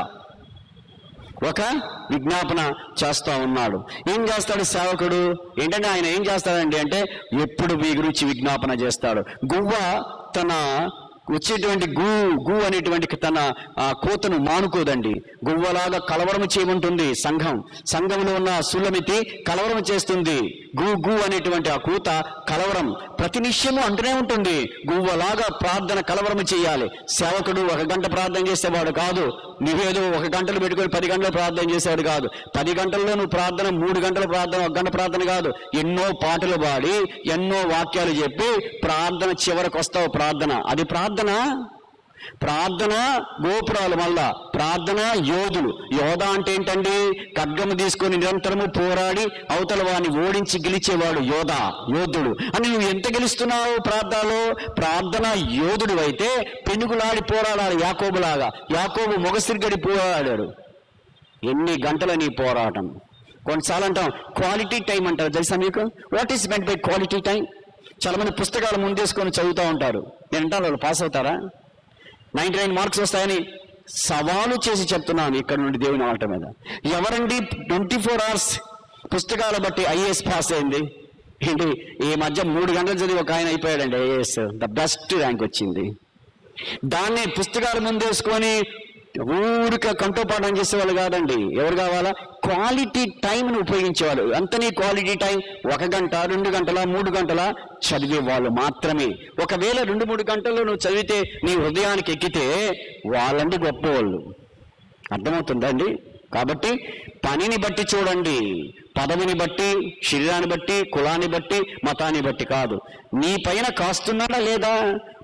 ఒక విజ్ఞాపన చేస్తా ఉన్నాడు ఏం చేస్తాడు సేవకుడు ఏంటంటే ఆయన ఏం చేస్తాడండి అంటే ఎప్పుడు మీ గురించి విజ్ఞాపన చేస్తాడు గువ్వ తన వచ్చేటువంటి గు గు అనేటువంటి తన ఆ, కోతను మానుకోదండి గువ్వలాగా కలవరం చేయమంటుంది సంఘం సంఘంలో ఉన్న సుల్లమితి కలవరం చేస్తుంది గు గు అనేటువంటి ఆ కూత కలవరం ప్రతి నిత్యము అంటూనే ఉంటుంది గువ్వలాగా ప్రార్థన కలవరం చేయాలి సేవకుడు ఒక గంట ప్రార్థన చేసేవాడు కాదు నువ్వేదో ఒక గంటలు పెట్టుకొని పది గంటలు ప్రార్థన చేసేవాడు కాదు పది గంటల్లో నువ్వు ప్రార్థన మూడు గంటల ప్రార్థన ఒక గంట ప్రార్థన కాదు ఎన్నో పాటలు పాడి ఎన్నో వాక్యాలు చెప్పి ప్రార్థన చివరకు వస్తావు ప్రార్థన అది ప్రార్థన ప్రార్థన గోపురాలు మళ్ళా ప్రార్థన యోధులు యోధ అంటే ఏంటండి ఖడ్గము తీసుకొని నిరంతరము పోరాడి అవతల వాడిని ఓడించి గెలిచేవాడు యోధ యోధుడు అని నువ్వు ఎంత గెలుస్తున్నావు ప్రార్థనలో ప్రార్థన యోధుడు అయితే పెనుగులాడి పోరాడాలి యాకోబులాగా యాకోబు మొగసిరిగడి పోరాడాడు ఎన్ని గంటల నీ పోరాటం కొన్నిసార్లు అంటాం క్వాలిటీ టైం అంటారు తెలుసా మీకు వాట్ ఈస్ మెంట్ బై క్వాలిటీ టైం చాలా మంది పుస్తకాలు ముందేసుకొని చదువుతూ ఉంటారు నేను అంటాను వాళ్ళు పాస్ అవుతారా నైంటీ నైన్ మార్క్స్ వస్తాయని సవాలు చేసి చెప్తున్నాను ఇక్కడ నుండి దేవుని ఆట మీద ఎవరండి ట్వంటీ ఫోర్ అవర్స్ పుస్తకాల బట్టి ఐఏఎస్ పాస్ అయింది ఏంటి ఈ మధ్య మూడు గంటలు చదివి ఒక ఆయన అయిపోయాడండి ఐఏఎస్ ద బెస్ట్ ర్యాంక్ వచ్చింది దాన్ని పుస్తకాలు ముందేసుకొని ఊరిక కంఠోపాఠం చేసేవాళ్ళు కాదండి ఎవరు కావాలా క్వాలిటీ టైంని ఉపయోగించేవాళ్ళు అంతనీ క్వాలిటీ టైం ఒక గంట రెండు గంటల మూడు గంటల చదివే వాళ్ళు మాత్రమే ఒకవేళ రెండు మూడు గంటల్లో నువ్వు చదివితే నీ హృదయానికి ఎక్కితే వాళ్ళండి గొప్పవాళ్ళు అర్థమవుతుందండి కాబట్టి పనిని బట్టి చూడండి పదవిని బట్టి శరీరాన్ని బట్టి కులాన్ని బట్టి మతాన్ని బట్టి కాదు నీ పైన కాస్తున్నాడా లేదా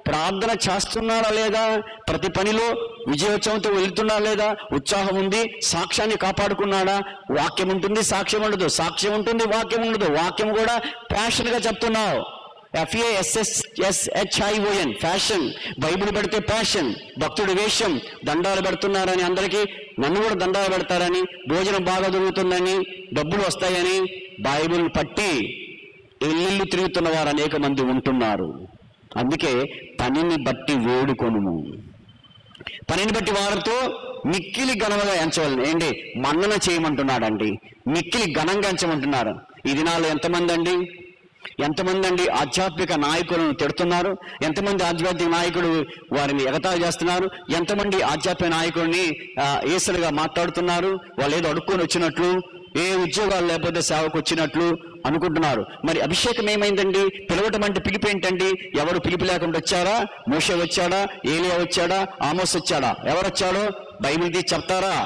ప్రార్థన చేస్తున్నాడా లేదా ప్రతి పనిలో విజయోత్సవంతో వెళ్తున్నాడా లేదా ఉత్సాహం ఉంది సాక్ష్యాన్ని కాపాడుకున్నాడా వాక్యం ఉంటుంది సాక్ష్యం ఉండదు సాక్ష్యం ఉంటుంది వాక్యం ఉండదు వాక్యం కూడా ప్యాషన్ గా చెప్తున్నావు ఎఫ్ఏఎస్ఎస్ఎస్హెచ్ఐఓఎన్ ఫ్యాషన్ బైబిల్ పెడితే ప్యాషన్ భక్తుడి వేషం దండాలు పెడుతున్నారని అందరికీ నన్ను కూడా దండాలు పెడతారని భోజనం బాగా దొరుకుతుందని డబ్బులు వస్తాయని బైబిల్ పట్టి ఇల్లు తిరుగుతున్న వారు అనేక మంది ఉంటున్నారు అందుకే పనిని బట్టి వేడుకొనుము పనిని బట్టి వారితో మిక్కిలి ఘనముగా ఎంచవాలని ఏంటి మన్నన చేయమంటున్నాడండి మిక్కిలి ఘనంగా ఎంచమంటున్నారు ఈ దినాల్లో ఎంతమంది అండి ఎంతమంది అండి ఆధ్యాత్మిక నాయకులను తిడుతున్నారు ఎంతమంది ఆధ్యాత్మిక నాయకుడు వారిని ఎగతాళి చేస్తున్నారు ఎంతమంది ఆధ్యాత్మిక నాయకుడిని ఆ, ఏసలుగా మాట్లాడుతున్నారు వాళ్ళు ఏదో అడుక్కొని వచ్చినట్లు ఏ ఉద్యోగాలు లేకపోతే సేవకు వచ్చినట్లు అనుకుంటున్నారు మరి అభిషేకం ఏమైందండి పిలవటం అంటే పిలిపి ఏంటండి ఎవరు పిలిపి లేకుండా వచ్చారా మోషే వచ్చాడా ఏలియా వచ్చాడా ఆమోస్ వచ్చాడా ఎవరు వచ్చాడో బైబిల్ తీసి చెప్తారా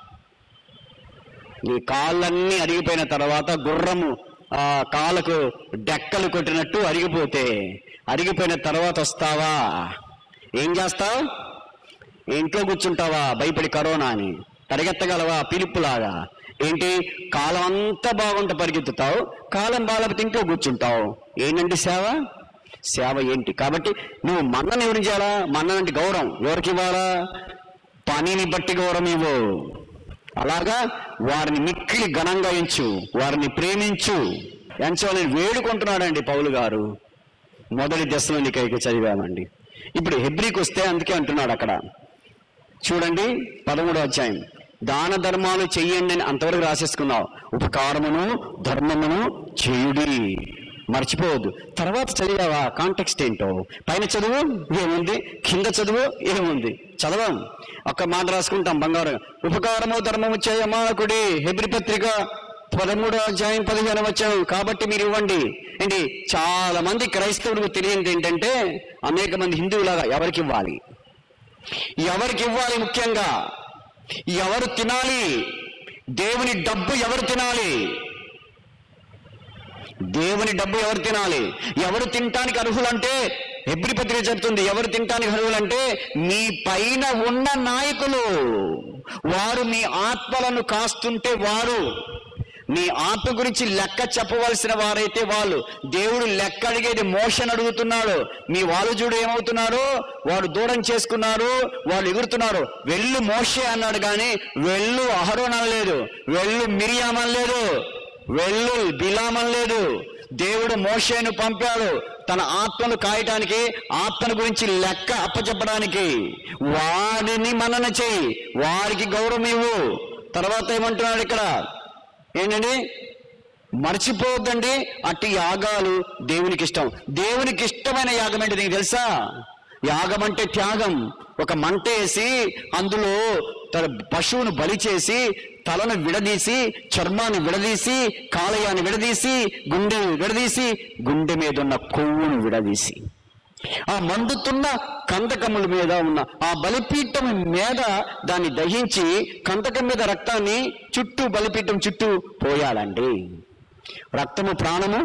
నీ కాళ్ళన్నీ అరిగిపోయిన తర్వాత గుర్రము ఆ కాళ్ళకు డెక్కలు కొట్టినట్టు అరిగిపోతే అరిగిపోయిన తర్వాత వస్తావా ఏం చేస్తావు ఇంట్లో కూర్చుంటావా భయపడి కరోనా అని పరిగెత్తగలవా పిలుపులాగా ఏంటి కాలం అంతా బాగుంటే పరిగెత్తుతావు కాలం బాగాలేకపోతే ఇంట్లో కూర్చుంటావు ఏంటండి సేవ సేవ ఏంటి కాబట్టి నువ్వు మన్నను ఎవరికి చేయాలా మన్నన అంటే గౌరవం ఎవరికి ఇవ్వాలా పనిని బట్టి గౌరవం ఇవ్వు అలాగా వారిని మిక్కిలి ఘనంగా ఎంచు వారిని ప్రేమించు ఎంచాలని వేడుకుంటున్నాడండి పౌలు గారు మొదటి దశలో నీకైతే చదివామండి ఇప్పుడు హెబ్రికి వస్తే అందుకే అంటున్నాడు అక్కడ చూడండి పదమూడో అధ్యాయం దాన ధర్మాలు చెయ్యండి అని అంతవరకు రాసేసుకున్నావు ఉపకారమును ధర్మమును చేయుడి మర్చిపోవద్దు తర్వాత చదివావా కాంటెక్స్ట్ ఏంటో పైన చదువు ఏముంది కింద చదువు ఏముంది చదవం ఒక్క మాట రాసుకుంటాం బంగారం ఉపకారము ధర్మము చేయ మానకుడి హెబ్రి పత్రిక పదమూడో అధ్యాయం పదిహేను వచ్చాను కాబట్టి మీరు ఇవ్వండి ఏంటి చాలా మంది క్రైస్తవులకు తెలియనిది ఏంటంటే అనేక మంది హిందువులాగా ఎవరికి ఇవ్వాలి ఎవరికి ఇవ్వాలి ముఖ్యంగా ఎవరు తినాలి దేవుని డబ్బు ఎవరు తినాలి దేవుని డబ్బు ఎవరు తినాలి ఎవరు తినటానికి అర్హులంటే ఎబ్రి పత్రిక చెప్తుంది ఎవరు తినటానికి అర్హులంటే మీ పైన ఉన్న నాయకులు వారు మీ ఆత్మలను కాస్తుంటే వారు మీ ఆత్మ గురించి లెక్క చెప్పవలసిన వారైతే వాళ్ళు దేవుడు లెక్క అడిగేది మోషన్ అడుగుతున్నాడు మీ వాళ్ళు చూడు ఏమవుతున్నారు వాడు దూరం చేసుకున్నారు వాళ్ళు ఎగురుతున్నారు వెళ్ళు మోషే అన్నాడు కానీ వెళ్ళు అహరోన్ అనలేదు వెళ్ళు మిరియాం అనలేదు వెళ్ళు బిలాం అనలేదు దేవుడు మోషేను పంపాడు తన ఆత్మను కాయటానికి ఆత్మను గురించి లెక్క అప్పచెప్పడానికి వాడిని మనన చెయ్యి వారికి గౌరవం ఇవ్వు తర్వాత ఏమంటున్నాడు ఇక్కడ ఏంటండి మర్చిపోవద్దండి అట్టి యాగాలు దేవునికి ఇష్టం దేవునికి ఇష్టమైన యాగం ఏంటి నీకు తెలుసా యాగం అంటే త్యాగం ఒక మంట వేసి అందులో తన పశువును బలి చేసి తలను విడదీసి చర్మాన్ని విడదీసి కాలయాన్ని విడదీసి గుండెను విడదీసి గుండె మీద ఉన్న కొవ్వును విడదీసి ఆ మండుతున్న కందకముల మీద ఉన్న ఆ బలిపీఠం మీద దాన్ని దహించి కందకం మీద రక్తాన్ని చుట్టూ బలిపీఠం చుట్టూ పోయాలండి రక్తము ప్రాణము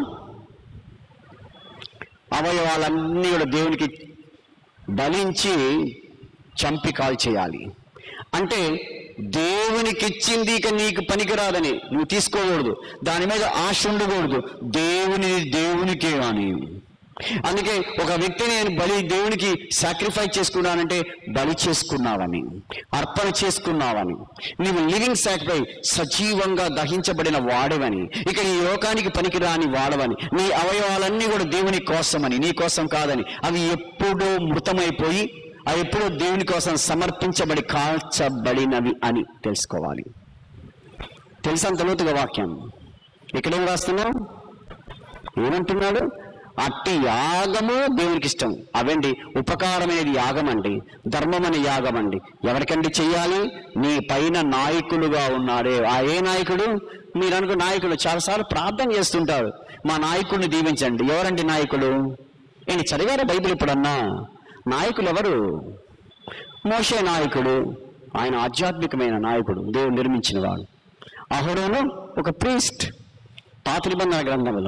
అవయవాలన్నీ కూడా దేవునికి బలించి చంపి కాల్ చేయాలి అంటే దేవునికి ఇచ్చింది ఇక నీకు పనికిరాదని నువ్వు తీసుకోకూడదు దాని మీద ఆశ ఉండకూడదు దేవుని దేవునికే అని అందుకే ఒక వ్యక్తిని నేను బలి దేవునికి సాక్రిఫైస్ చేసుకున్నానంటే బలి చేసుకున్నావని అర్పణ చేసుకున్నావని నీవు లివింగ్ సాక్రిఫై సజీవంగా దహించబడిన వాడవని ఇక ఈ లోకానికి పనికిరాని వాడవని నీ అవయవాలన్నీ కూడా దేవుని కోసమని నీ కోసం కాదని అవి ఎప్పుడో మృతమైపోయి అవి ఎప్పుడో దేవుని కోసం సమర్పించబడి కాల్చబడినవి అని తెలుసుకోవాలి తెలుసంత లోతుగా వాక్యం ఇక్కడేం రాస్తున్నావు ఏమంటున్నాడు అట్టి యాగము దేవునికి ఇష్టం అవండి ఉపకారం అనేది యాగం అండి ధర్మం అనే యాగం అండి ఎవరికండి చెయ్యాలి నీ పైన నాయకులుగా ఉన్నాడే ఆ ఏ నాయకుడు మీరు అనుకో నాయకుడు చాలాసార్లు ప్రార్థన చేస్తుంటారు మా నాయకుడిని దీవించండి ఎవరండి నాయకుడు ఏంటి చదివారా బైబిల్ ఇప్పుడన్నా నాయకులు ఎవరు మోషే నాయకుడు ఆయన ఆధ్యాత్మికమైన నాయకుడు దేవుడు నిర్మించిన వాడు అహరోను ఒక ప్రీస్ట్ పాత నిబంధన గ్రంథంలో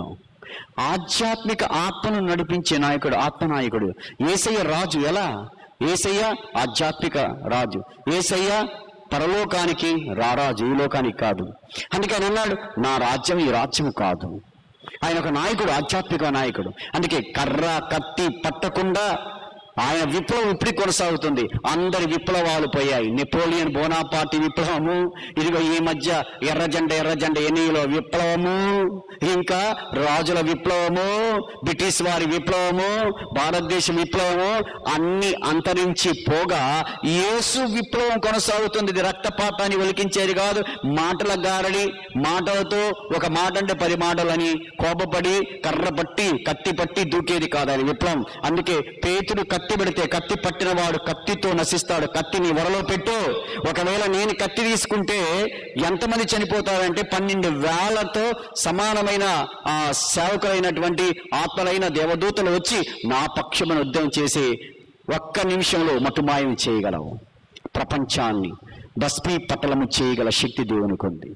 ఆధ్యాత్మిక ఆత్మను నడిపించే నాయకుడు ఆత్మనాయకుడు ఏసయ్య రాజు ఎలా ఏసయ్య ఆధ్యాత్మిక రాజు ఏసయ్య పరలోకానికి రారాజు ఈ లోకానికి కాదు అందుకే ఆయన అన్నాడు నా రాజ్యం ఈ రాజ్యం కాదు ఆయన ఒక నాయకుడు ఆధ్యాత్మిక నాయకుడు అందుకే కర్ర కత్తి పట్టకుండా ఆయన విప్లవం ఇప్పుడు కొనసాగుతుంది అందరి విప్లవాలు పోయాయి నెపోలియన్ బోనాపార్టీ విప్లవము ఇదిగో ఈ మధ్య ఎర్ర జెండ ఎర్ర జెండ ఎన్నిలో విప్లవము ఇంకా రాజుల విప్లవము బ్రిటిష్ వారి విప్లవము భారతదేశ విప్లవము అన్ని అంతరించి పోగా యేసు విప్లవం కొనసాగుతుంది ఇది రక్తపాతాన్ని ఒలికించేది కాదు మాటల గారడి మాటలతో ఒక మాట అంటే పది మాటలని కోపపడి కర్ర పట్టి కత్తి పట్టి దూకేది కాదు ఆయన విప్లవం అందుకే పేతుడు కత్తి పెడితే కత్తి పట్టిన వాడు కత్తితో నశిస్తాడు కత్తిని వరలో పెట్టు ఒకవేళ నేను కత్తి తీసుకుంటే ఎంతమంది చనిపోతారంటే పన్నెండు వేలతో సమానమైన ఆ సేవకులైనటువంటి ఆత్మలైన దేవదూతలు వచ్చి నా పక్షమును యుద్ధం చేసి ఒక్క నిమిషంలో మటుమాయం చేయగలవు ప్రపంచాన్ని భస్మీ పట్టలము చేయగల శక్తి దేవునికి ఉంది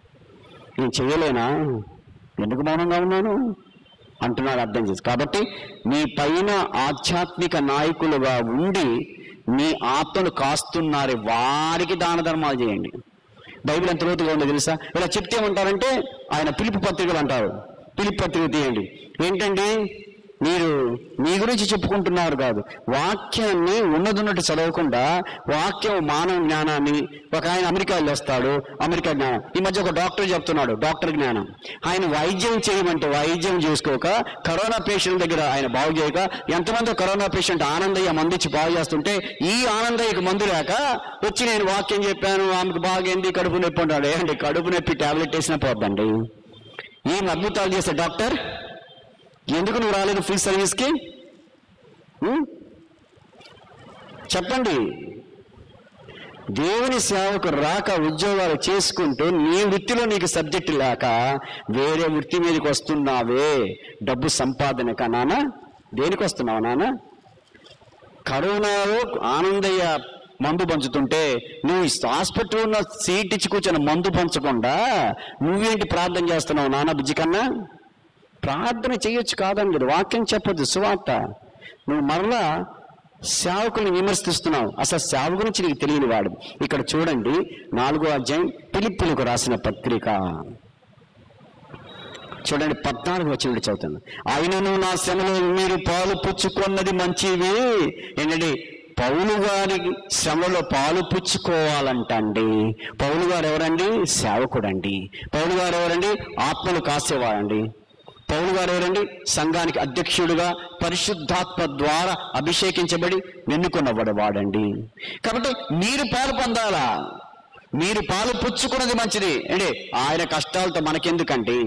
నేను చేయలేనా ఎందుకు మౌనంగా ఉన్నాను అంటున్నాడు అర్థం చేసి కాబట్టి మీ పైన ఆధ్యాత్మిక నాయకులుగా ఉండి మీ ఆత్మను కాస్తున్నారు వారికి దాన ధర్మాలు చేయండి బైబిల్ ఎంత లోతుగా ఉందో తెలుసా ఇలా చెప్తే ఏమంటారంటే ఆయన పిలుపు పత్రికలు అంటారు పిలుపు పత్రిక తీయండి ఏంటండి మీరు మీ గురించి చెప్పుకుంటున్నారు కాదు వాక్యాన్ని ఉన్నదున్నట్టు చదవకుండా వాక్యం మానవ జ్ఞానాన్ని ఒక ఆయన అమెరికాలో వస్తాడు అమెరికా జ్ఞానం ఈ మధ్య ఒక డాక్టర్ చెప్తున్నాడు డాక్టర్ జ్ఞానం ఆయన వైద్యం చేయమంటే వైద్యం చేసుకోక కరోనా పేషెంట్ దగ్గర ఆయన బాగు చేయక ఎంతమంది కరోనా పేషెంట్ ఆనందయ్య మందిచ్చి బాగు చేస్తుంటే ఈ ఆనందయ్యకు మందు లేక వచ్చి నేను వాక్యం చెప్పాను ఆమెకు బాగైంది కడుపు నొప్పి అంటాడు ఏంటి కడుపు నొప్పి టాబ్లెట్ వేసినా పోద్దండి ఏం అద్భుతాలు చేసే డాక్టర్ ఎందుకు నువ్వు రాలేదు ఫుల్ సర్వీస్కి ఉం? చెప్పండి దేవుని సేవకు రాక ఉద్యోగాలు చేసుకుంటూ నీ వృత్తిలో నీకు సబ్జెక్టు లేక వేరే వృత్తి మీదకి వస్తున్నావే డబ్బు సంపాదనక నాన్న దేనికి వస్తున్నావు నాన్న కరోనాలో ఆనందయ్య మందు పంచుతుంటే నువ్వు ఈ హాస్పిటల్ ఉన్న సీట్ ఇచ్చి కూర్చొని మందు పంచకుండా నువ్వేంటి ప్రార్థన చేస్తున్నావు నాన్న బుజ్జి కన్నా ప్రార్థన చేయొచ్చు కాదండి ఇది వాక్యం చెప్పొద్దు సువార్త నువ్వు మరలా సేవకుల్ని విమర్శిస్తున్నావు అసలు సేవ గురించి నీకు తెలియని వాడు ఇక్కడ చూడండి నాలుగో అధ్యాయం పిలిప్పులకు రాసిన పత్రిక చూడండి పద్నాలుగు వచ్చినట్టు చదువుతాను ఆయనను నా శ్రమలో మీరు పాలు పుచ్చుకున్నది మంచిది ఏంటంటే పౌలు గారి శ్రమలో పాలు పుచ్చుకోవాలంటండి పౌలు గారు ఎవరండి సేవకుడండి పౌలు గారు ఎవరండి ఆత్మలు కాసేవాడండి పౌలు గారు ఎవరండి సంఘానికి అధ్యక్షుడుగా పరిశుద్ధాత్మ ద్వారా అభిషేకించబడి ఎన్నుకున్నవాడు వాడండి కాబట్టి మీరు పాలు పొందాలా మీరు పాలు పుచ్చుకున్నది మంచిది అంటే ఆయన కష్టాలతో మనకెందుకండి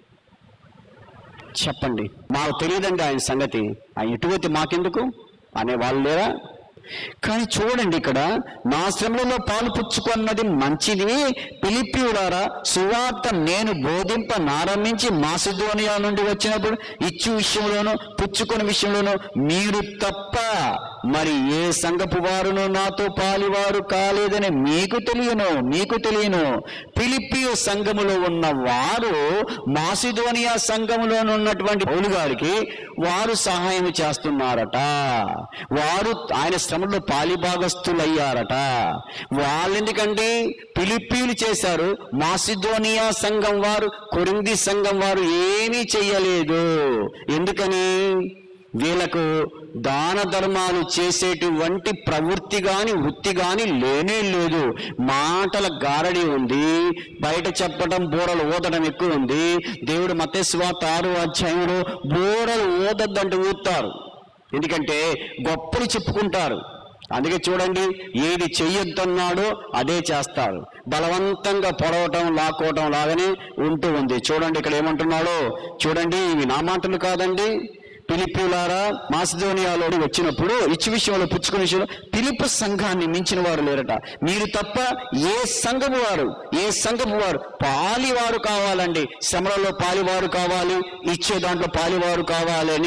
చెప్పండి మాకు తెలియదండి ఆయన సంగతి ఆ ఇటువంటి మాకెందుకు అనే వాళ్ళు లేరా కానీ చూడండి ఇక్కడ నా శ్రమలలో పాలు పుచ్చుకున్నది మంచిది పిలిపియులారా సువార్త నేను బోధింప నారంభించి మాసిధోనియా నుండి వచ్చినప్పుడు ఇచ్చు విషయంలోను పుచ్చుకున్న విషయంలోను మీరు తప్ప మరి ఏ సంఘపు వారును నాతో పాలివారు కాలేదని మీకు తెలియను మీకు తెలియను పిలిపియు సంఘములో ఉన్న వారు మాసిధోనియా సంఘములో ఉన్నటువంటి పౌలు గారికి వారు సహాయం చేస్తున్నారట వారు ఆయన శ్రమలో పాలిభాగస్తులయ్యారట వాళ్ళెందుకండి పిలిపీలు చేశారు మాసిధోనియా సంఘం వారు కొరింది సంఘం వారు ఏమీ చెయ్యలేదు ఎందుకని వీళ్ళకు దాన ధర్మాలు చేసేటువంటి ప్రవృత్తి గాని వృత్తి గాని లేనే లేదు మాటల గారడి ఉంది బయట చెప్పడం బోరలు ఊదడం ఎక్కువ ఉంది దేవుడు మతేశ్వాత ఆరు అధ్యాయంలో బోరలు ఊదద్దంటూ ఊతారు ఎందుకంటే గొప్పలు చెప్పుకుంటారు అందుకే చూడండి ఏది చెయ్యొద్దన్నాడో అదే చేస్తారు బలవంతంగా పొడవటం లాక్కోవటం లాగానే ఉంటూ ఉంది చూడండి ఇక్కడ ఏమంటున్నాడో చూడండి ఇవి నా మాటలు కాదండి పిలిపిలారా మాసిధోనియాలో వచ్చినప్పుడు ఇచ్చి విషయంలో పుచ్చుకునే విషయంలో పిలుపు సంఘాన్ని మించిన వారు లేరట మీరు తప్ప ఏ సంఘము వారు ఏ సంఘము వారు పాలివారు కావాలండి శ్రమలలో పాలివారు కావాలి ఇచ్చే దాంట్లో పాలివారు కావాలని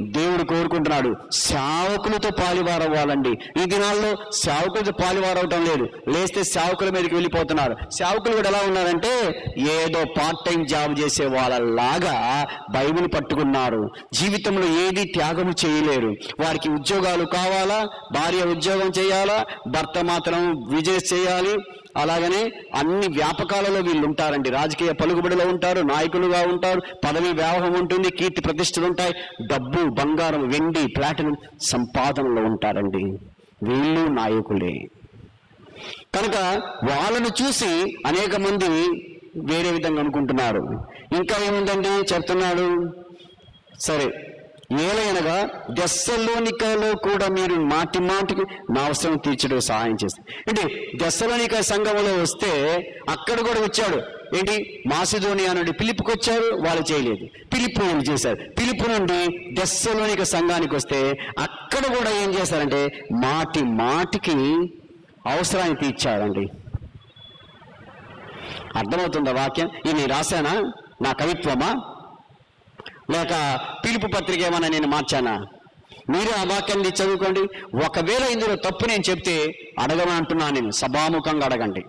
దేవుడు కోరుకుంటున్నాడు సేవకులతో పాలివారు అవ్వాలండి ఈ దినాల్లో సేవకులతో పాలివారు అవటం లేదు లేస్తే సేవకుల మీదకి వెళ్ళిపోతున్నారు సేవకులు కూడా ఎలా ఉన్నారంటే ఏదో పార్ట్ టైం జాబ్ చేసే వాళ్ళలాగా బైబిల్ పట్టుకున్నారు జీవితంలో ఏది త్యాగము చేయలేరు వారికి ఉద్యోగాలు కావాలా భార్య ఉద్యోగం చేయాలా భర్త మాత్రం బిజినెస్ చేయాలి అలాగనే అన్ని వ్యాపకాలలో వీళ్ళు ఉంటారండి రాజకీయ పలుకుబడిలో ఉంటారు నాయకులుగా ఉంటారు పదవి వ్యావహం ఉంటుంది కీర్తి ప్రతిష్టలు ఉంటాయి డబ్బు బంగారం వెండి ప్లాటినం సంపాదనలో ఉంటారండి వీళ్ళు నాయకులే కనుక వాళ్ళను చూసి అనేక మంది వేరే విధంగా అనుకుంటున్నారు ఇంకా ఏముందండి చెప్తున్నాడు సరే ఏలైనగా దెస్సలోనికలో కూడా మీరు మాటి మాటికి నా అవసరం తీర్చడం సహాయం చేస్తారు అంటే దెస్సలోనిక సంఘంలో వస్తే అక్కడ కూడా వచ్చాడు ఏంటి మాసిధోనియా నుండి పిలుపుకి వచ్చారు వాళ్ళు చేయలేదు పిలుపు నుండి చేశారు పిలుపు నుండి దెస్సలోనిక సంఘానికి వస్తే అక్కడ కూడా ఏం చేశారంటే మాటి మాటికి అవసరాన్ని తీర్చాడండి అర్థమవుతుందా వాక్యం ఇది నేను రాశానా నా కవిత్వమా లేక పిలుపు పత్రిక ఏమన్నా నేను మార్చానా మీరు ఆ వాక్యాన్ని చదువుకోండి ఒకవేళ ఇందులో తప్పు నేను చెప్తే అడగమంటున్నాను నేను సభాముఖంగా అడగండి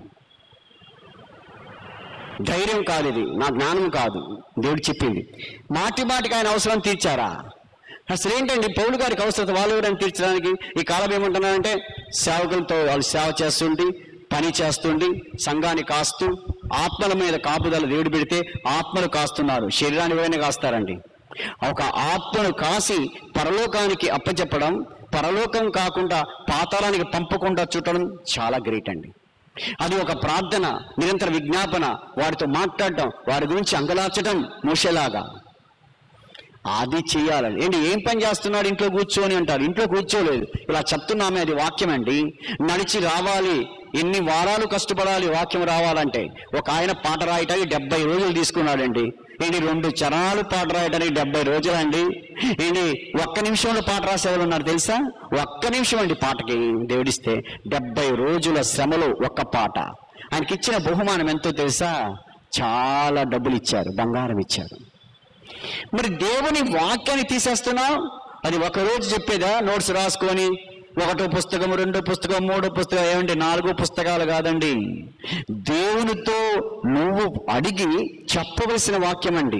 ధైర్యం కాదు ఇది నా జ్ఞానం కాదు దేవుడు చెప్పింది మాటి మాటికి ఆయన అవసరం తీర్చారా అసలు ఏంటండి పౌలు గారికి అవసరం వాళ్ళు ఎవరైనా తీర్చడానికి ఈ కాలం ఏమంటున్నారంటే సేవకులతో వాళ్ళు సేవ చేస్తుండి పని చేస్తుండి సంఘాన్ని కాస్తూ ఆత్మల మీద కాపుదల దేవుడు పెడితే ఆత్మలు కాస్తున్నారు శరీరాన్ని ఎవరైనా కాస్తారండి ఒక ఆత్మను కాసి పరలోకానికి అప్పచెప్పడం పరలోకం కాకుండా పాతాళానికి పంపకుండా చుట్టడం చాలా గ్రేట్ అండి అది ఒక ప్రార్థన నిరంతర విజ్ఞాపన వారితో మాట్లాడటం వారి గురించి అంగలార్చడం మూషలాగా అది చేయాలని ఏంటి ఏం పని చేస్తున్నాడు ఇంట్లో కూర్చొని అంటారు ఇంట్లో కూర్చోలేదు ఇలా చెప్తున్నామే అది వాక్యం అండి నడిచి రావాలి ఎన్ని వారాలు కష్టపడాలి వాక్యం రావాలంటే ఒక ఆయన పాట రాయటానికి డెబ్బై రోజులు తీసుకున్నాడండి ఏంటి రెండు చరణాలు పాట రాయడానికి డెబ్బై రోజులండి ఏంటి ఒక్క నిమిషంలో పాట రాసేవాళ్ళు ఉన్నారు తెలుసా ఒక్క నిమిషం అండి పాటకి దేవుడిస్తే డెబ్బై రోజుల శ్రమలో ఒక్క పాట ఆయనకి ఇచ్చిన బహుమానం ఎంతో తెలుసా చాలా డబ్బులు ఇచ్చారు బంగారం ఇచ్చారు మరి దేవుని వాక్యాన్ని తీసేస్తున్నావు అది ఒక రోజు చెప్పేదా నోట్స్ రాసుకొని ఒకటో పుస్తకం రెండో పుస్తకం మూడో పుస్తకం ఏమండి నాలుగో పుస్తకాలు కాదండి దేవునితో నువ్వు అడిగి చెప్పవలసిన వాక్యం అండి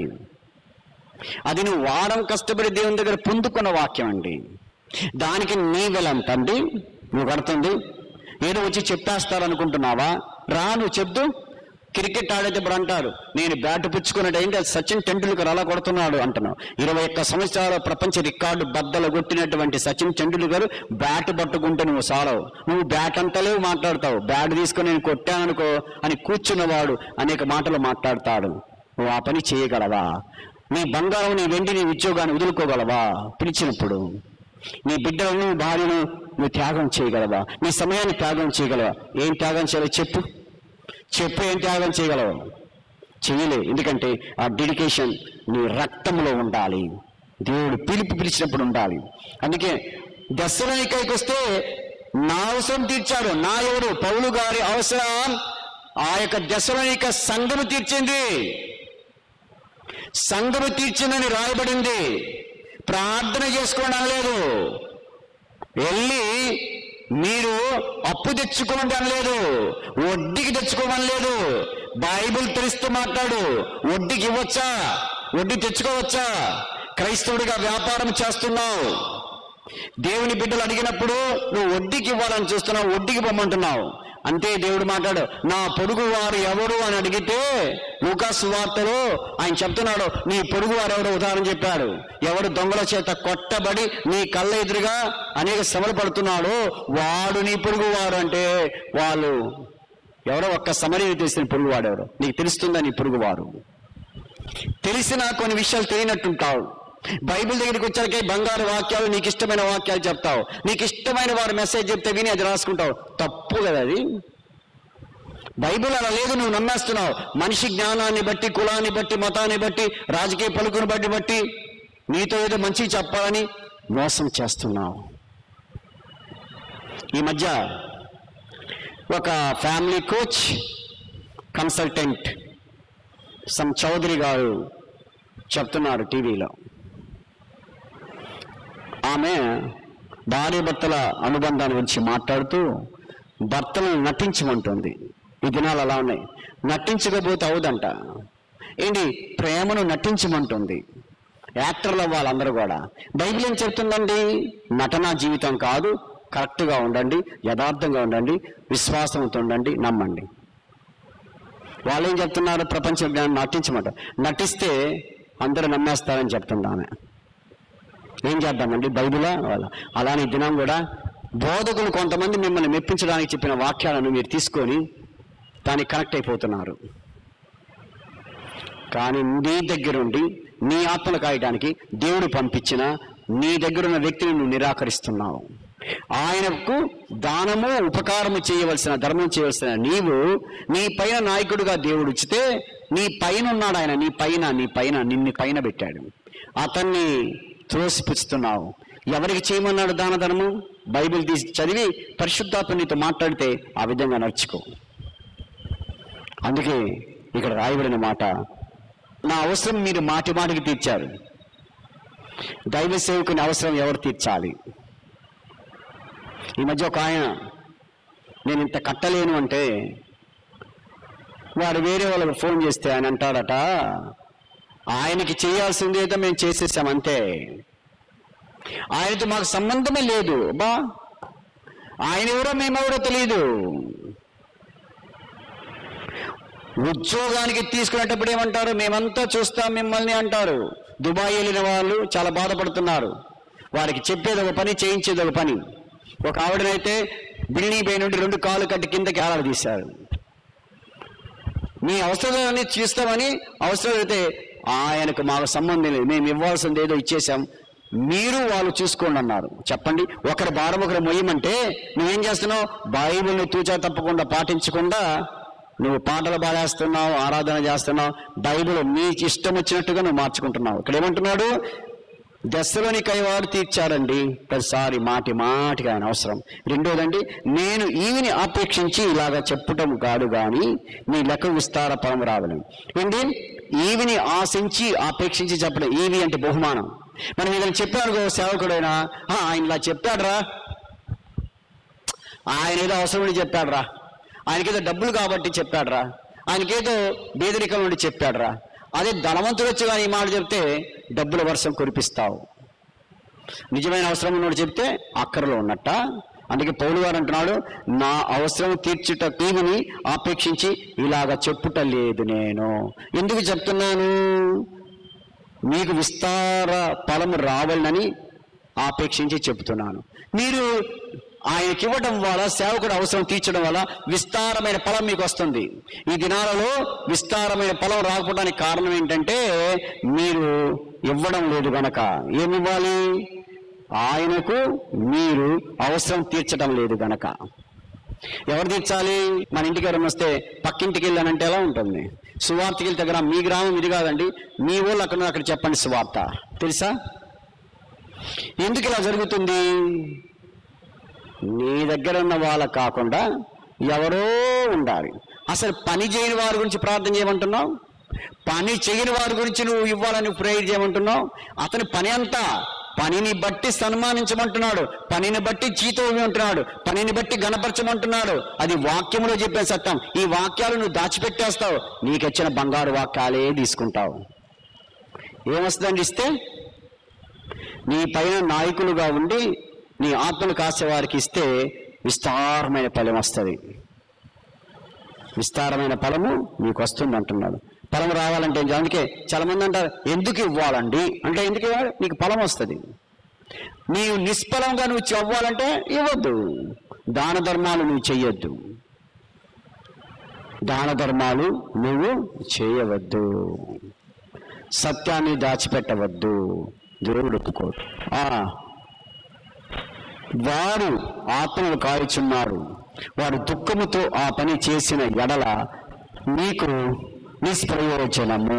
అది నువ్వు వారం కష్టపడి దేవుని దగ్గర పొందుకున్న వాక్యం అండి దానికి నీ వెలంతండి నువ్వు కడుతుంది ఏదో వచ్చి చెప్పేస్తారు అనుకుంటున్నావా రా నువ్వు చెప్తూ క్రికెట్ ఆడేటప్పుడు అంటారు నేను బ్యాట్ పుచ్చుకున్నట్టు అయింది అది సచిన్ టెండూల్కర్ అలా కొడుతున్నాడు అంటున్నావు ఇరవై ఒక్క సంవత్సరాల ప్రపంచ రికార్డు బద్దలు కొట్టినటువంటి సచిన్ టెండూల్కర్ బ్యాట్ పట్టుకుంటే నువ్వు సాలవు నువ్వు బ్యాట్ అంతలేవు మాట్లాడతావు బ్యాట్ తీసుకొని నేను కొట్టాననుకో అని కూర్చున్నవాడు అనేక మాటలు మాట్లాడతాడు నువ్వు ఆ పని చేయగలవా నీ బంగారం నీ వెండి నీ ఉద్యోగాన్ని వదులుకోగలవా పిలిచినప్పుడు నీ బిడ్డలను నీ భార్యను నువ్వు త్యాగం చేయగలవా నీ సమయాన్ని త్యాగం చేయగలవా ఏం త్యాగం చేయాలో చెప్పు చెప్పు ఏం త్యాగం చేయగలవు చేయలే ఎందుకంటే ఆ డెడికేషన్ నీ రక్తంలో ఉండాలి దేవుడు పిలుపు పిలిచినప్పుడు ఉండాలి అందుకే దశలోనికైకి వస్తే నా అవసరం తీర్చాడు నా ఎవడు పౌలు గారి అవసరం ఆ యొక్క దశలోనిక సంఘము తీర్చింది సంఘము తీర్చిందని రాయబడింది ప్రార్థన చేసుకోండి అనలేదు వెళ్ళి మీరు అప్పు తెచ్చుకోండి అనలేదు వడ్డీకి తెచ్చుకోమని లేదు బైబిల్ తెలిస్తూ మాట్లాడు వడ్డీకి ఇవ్వచ్చా వడ్డీ తెచ్చుకోవచ్చా క్రైస్తవుడిగా వ్యాపారం చేస్తున్నావు దేవుని బిడ్డలు అడిగినప్పుడు నువ్వు వడ్డీకి ఇవ్వాలని చూస్తున్నావు వడ్డీకి పొమ్మంటున్నావు అంతే దేవుడు మాట్లాడు నా పొరుగు వారు ఎవరు అని అడిగితే లూకాసు వార్తలో ఆయన చెప్తున్నాడు నీ పొరుగు వారు ఎవరు ఉదాహరణ చెప్పాడు ఎవడు దొంగల చేత కొట్టబడి నీ కళ్ళ ఎదురుగా అనేక శ్రమలు పడుతున్నాడు వాడు నీ పొరుగు వారు అంటే వాళ్ళు ఎవరో ఒక్క సమరీని తెలిసిన పొరుగువాడు ఎవరు నీకు తెలుస్తుందా నీ పొరుగువారు తెలిసినా కొన్ని విషయాలు తెలియనట్టుంటావు బైబిల్ దగ్గరికి వచ్చాకే బంగారు వాక్యాలు నీకు ఇష్టమైన వాక్యాలు చెప్తావు నీకు ఇష్టమైన వారు మెసేజ్ చెప్తే విని అది రాసుకుంటావు తప్పు కదా అది బైబిల్ అలా లేదు నువ్వు నమ్మేస్తున్నావు మనిషి జ్ఞానాన్ని బట్టి కులాన్ని బట్టి మతాన్ని బట్టి రాజకీయ పలుకుని బట్టి బట్టి నీతో ఏదో మంచి చెప్పాలని మోసం చేస్తున్నావు ఈ మధ్య ఒక family coach consultant some Chowdary garu చెప్తున్నారు టీవీలో ఆమె భార్య భర్తల అనుబంధాన్ని గురించి మాట్లాడుతూ భర్తలను నటించమంటుంది ఈ దినాలు అలా ఉన్నాయి నటించకపోతే అవుదంట ఏంటి ప్రేమను నటించమంటుంది యాక్టర్లు అవ్వాలి అందరూ కూడా బైబిల్ ఏం చెప్తుందండి నటనా జీవితం కాదు కరెక్ట్గా ఉండండి యథార్థంగా ఉండండి విశ్వాసంతో ఉండండి నమ్మండి వాళ్ళు ఏం చెప్తున్నారు ప్రపంచ జ్ఞానం నటించమాట నటిస్తే అందరూ నమ్మేస్తారని చెప్తుంది ఆమె ఏం చేద్దామండి బైబిలా వాళ్ళ అలానే ఈ దినం కూడా బోధకులు కొంతమంది మిమ్మల్ని మెప్పించడానికి చెప్పిన వాక్యాలను మీరు తీసుకొని దానికి కనెక్ట్ అయిపోతున్నారు కానీ నీ దగ్గరుండి నీ ఆత్మలు కాయడానికి దేవుడు పంపించిన నీ దగ్గర ఉన్న వ్యక్తిని నువ్వు నిరాకరిస్తున్నావు ఆయనకు దానము ఉపకారము చేయవలసిన ధర్మం చేయవలసిన నీవు నీ పైన నాయకుడిగా దేవుడు ఇచ్చితే నీ పైన ఉన్నాడు ఆయన నీ పైన నీ పైన నిన్ను పైన పెట్టాడు అతన్ని త్రోసిపుచ్చుతున్నావు ఎవరికి చేయమన్నాడు దాన ధర్మం బైబిల్ తీసి చదివి పరిశుద్ధాత్మ నీతో మాట్లాడితే ఆ విధంగా నడుచుకో అందుకే ఇక్కడ రాయబడిన మాట నా అవసరం మీరు మాటి మాటికి తీర్చారు దైవ సేవకుని అవసరం ఎవరు తీర్చాలి ఈ మధ్య ఒక ఆయన నేను ఇంత కట్టలేను అంటే వాడు వేరే వాళ్ళకి ఫోన్ చేస్తే ఆయన అంటాడట ఆయనకి చేయాల్సింది ఏదో మేము చేసేసాం అంతే ఆయనతో మాకు సంబంధమే లేదు బా ఆయన ఎవరో మేమెవరో తెలియదు ఉద్యోగానికి తీసుకునేటప్పుడు ఏమంటారు మేమంతా చూస్తాం మిమ్మల్ని అంటారు దుబాయ్ వెళ్ళిన వాళ్ళు చాలా బాధపడుతున్నారు వారికి చెప్పేది ఒక పని చేయించేది ఒక పని ఒక ఆవిడనైతే బిల్డింగ్ పై నుండి రెండు కాళ్ళు కట్టి కిందకి ఆడదీశారు మీ అవసరాలన్నీ చూస్తామని అవసరమైతే ఆయనకు మాకు సంబంధం లేదు మేము ఇవ్వాల్సింది ఏదో ఇచ్చేసాం మీరు వాళ్ళు చూసుకోండి అన్నారు చెప్పండి ఒకరి భారం ఒకరు మొయ్యమంటే నువ్వేం చేస్తున్నావు బైబిల్ని తూచా తప్పకుండా పాటించకుండా నువ్వు పాటలు పాడేస్తున్నావు ఆరాధన చేస్తున్నావు బైబిల్ నీకు ఇష్టం వచ్చినట్టుగా నువ్వు మార్చుకుంటున్నావు ఇక్కడ ఏమంటున్నాడు దశలోని కైవాడు తీర్చాడండి ప్రతిసారి మాటి మాటిగా ఆయన అవసరం రెండోదండి నేను ఈవిని ఆపేక్షించి ఇలాగా చెప్పుటం కాదు గాని నీ లెక్క విస్తార పరం రావడం ఏంటి ఈవిని ఆశించి ఆపేక్షించి చెప్పడం ఈవి అంటే బహుమానం మనం ఏదైనా చెప్పాడు సేవకుడైనా "ఆ, ఆయన ఇలా చెప్పాడురా ఆయన ఏదో అవసరం ఉండి చెప్పాడురా ఆయనకేదో డబ్బులు కాబట్టి చెప్పాడురా ఆయనకేదో బేదరికం నుండి చెప్పాడురా అదే ధనవంతుడు వచ్చి కానీ ఈ మాట చెప్తే డబ్బుల వర్షం కురిపిస్తావు నిజమైన అవసరం ఉన్నోడు చెప్తే అక్కరలో ఉన్నట్ట అందుకే పౌలు గారు అంటున్నాడు నా అవసరం తీర్చుట తీవిని ఆపేక్షించి ఇలాగ చెప్పుట లేదు నేను ఎందుకు చెప్తున్నాను మీకు విస్తార ఫలము రావాలని ఆపేక్షించి చెబుతున్నాను మీరు ఆయనకి ఇవ్వడం వల్ల సేవకుడు అవసరం తీర్చడం వల్ల విస్తారమైన ఫలం మీకు వస్తుంది ఈ దినాలలో విస్తారమైన ఫలం రాకపోవడానికి కారణం ఏంటంటే మీరు ఇవ్వడం లేదు గనక ఏమి ఇవ్వాలి ఆయనకు మీరు అవసరం తీర్చడం లేదు గనక ఎవరు తీర్చాలి మన ఇంటికి ఎవరైనా వస్తే పక్కింటికి వెళ్ళానంటే ఎలా ఉంటుంది సువార్తకి వెళ్తే దగ్గర మీ గ్రామం ఇది కాదండి మీ ఊళ్ళు అక్కడ ఉన్నారు, అక్కడ చెప్పండి సువార్త తెలుసా ఎందుకు ఇలా జరుగుతుంది నీ దగ్గర ఉన్న వాళ్ళ కాకుండా ఎవరో ఉండాలి అసలు పని చేయని వారి గురించి ప్రార్థన చేయమంటున్నావు పని చేయని వారి గురించి నువ్వు ఇవ్వాలని ప్రేయర్ చేయమంటున్నావు అతని పని అంతా పనిని బట్టి సన్మానించమంటున్నాడు పనిని బట్టి జీతం ఇవ్వమంటున్నాడు పనిని బట్టి గణపరచమంటున్నాడు అది వాక్యములో చెప్పే సత్యం ఈ వాక్యాలు నువ్వు దాచిపెట్టేస్తావు నీకు వచ్చిన బంగారు వాక్యాలే తీసుకుంటావు ఏమొస్తుందండి ఇస్తే నీ పైన నాయకులుగా ఉండి నీ ఆత్మను కాసే వారికి ఇస్తే విస్తారమైన ఫలం వస్తుంది విస్తారమైన ఫలము నీకు వస్తుంది అంటున్నాడు ఫలం రావాలంటే ఏం చేయాలి? అందుకే చాలా మంది అంటారు ఎందుకు ఇవ్వాలండి అంటే ఎందుకు ఇవ్వాలి నీకు ఫలం వస్తుంది నీవు నిష్ఫలంగా నువ్వు ఇవ్వాలంటే ఇవ్వద్దు దాన ధర్మాలు నువ్వు చెయ్యొద్దు దాన ధర్మాలు నువ్వు చేయవద్దు సత్యాన్ని దాచిపెట్టవద్దు దేవుడు ఒప్పుకోడు ఆ, వారు ఆత్మలు కాయుచున్నారు వారు దుఃఖముతో ఆ పని చేసిన ఎడల నీకు నిష్ప్రయోజనము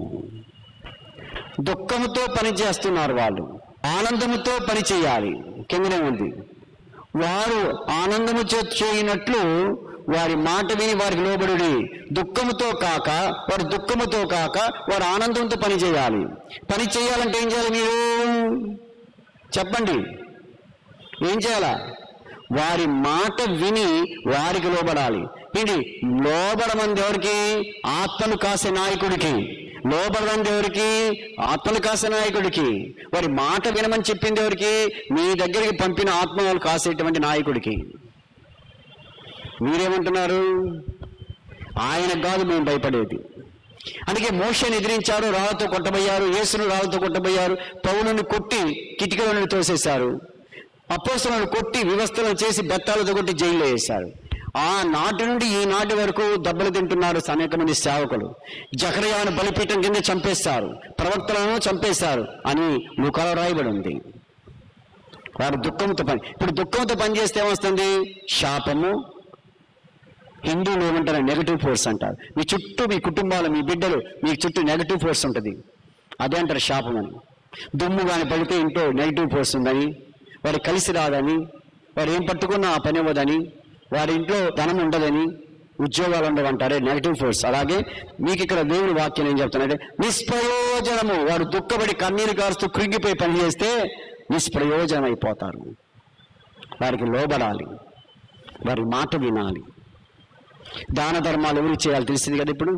దుఃఖముతో పని చేస్తున్నారు వాళ్ళు ఆనందముతో పని చేయాలి కిందనే ఉంది వారు ఆనందము చే చేయనట్లు వారి మాట విని వారికి లోబడి దుఃఖముతో కాక వారు దుఃఖముతో కాక వారు ఆనందంతో పని చేయాలి పని చేయాలంటే ఏం చేయాలి మీరు చెప్పండి ఏం చేయాలా వారి మాట విని వారికి లోబడాలి ఇది లోబడమంది ఎవరికి ఆత్మను కాసే నాయకుడికి లోబడమంది ఎవరికి ఆత్మను కాసే నాయకుడికి వారి మాట వినమని చెప్పింది ఎవరికి మీ దగ్గరికి పంపిన ఆత్మలు కాసేటువంటి నాయకుడికి మీరేమంటున్నారు ఆయనకు కాదు మేము భయపడేది అందుకే మోషని ఎదిరించారు రాళ్ళతో కొట్టబోయారు యేసును రాళ్ళతో కొట్టబోయారు పౌలను కొట్టి కిటికీల నుండి తోసేశారు అపోసలను కొట్టి వ్యవస్థలను చేసి బెత్తాలతో కొట్టి జైల్లో వేశారు ఆ నాటి నుండి ఈ నాటి వరకు దెబ్బలు తింటున్నారు అనేక మంది సేవకులు జకరయాను బలిపీఠం కింద చంపేస్తారు ప్రవక్తలను చంపేశారు అని ముఖాలు రాయబడి ఉంది వారు దుఃఖంతో పని ఇప్పుడు దుఃఖంతో పనిచేస్తే ఏమొస్తుంది శాపము హిందువులు ఏమంటారు నెగటివ్ ఫోర్స్ అంటారు మీ చుట్టూ మీ కుటుంబాలు మీ బిడ్డలు మీ చుట్టూ నెగటివ్ ఫోర్స్ ఉంటుంది అదే అంటారు శాపం అని దుమ్ము కానీ పడితే ఇంట్లో నెగటివ్ ఫోర్స్ ఉందని వారు కలిసి రాదని వారు ఏం పట్టుకున్నా ఆ పని అవ్వదని వారి ఇంట్లో ధనం ఉండదని ఉద్యోగాలు ఉండవంటారే నెగటివ్ ఫోర్స్ అలాగే మీకు ఇక్కడ దేవుని వాక్యం ఏం చెప్తున్నాడంటే నిష్ప్రయోజనము వారు దుఃఖపడి కన్నీరు కారుస్తూ కృంగిపోయి పని చేస్తే నిష్ప్రయోజనం అయిపోతారు వారికి లోబడాలి వారి మాట వినాలి దాన ధర్మాలు ఎవరు చేయాలి తెలిసింది కదా ఇప్పుడు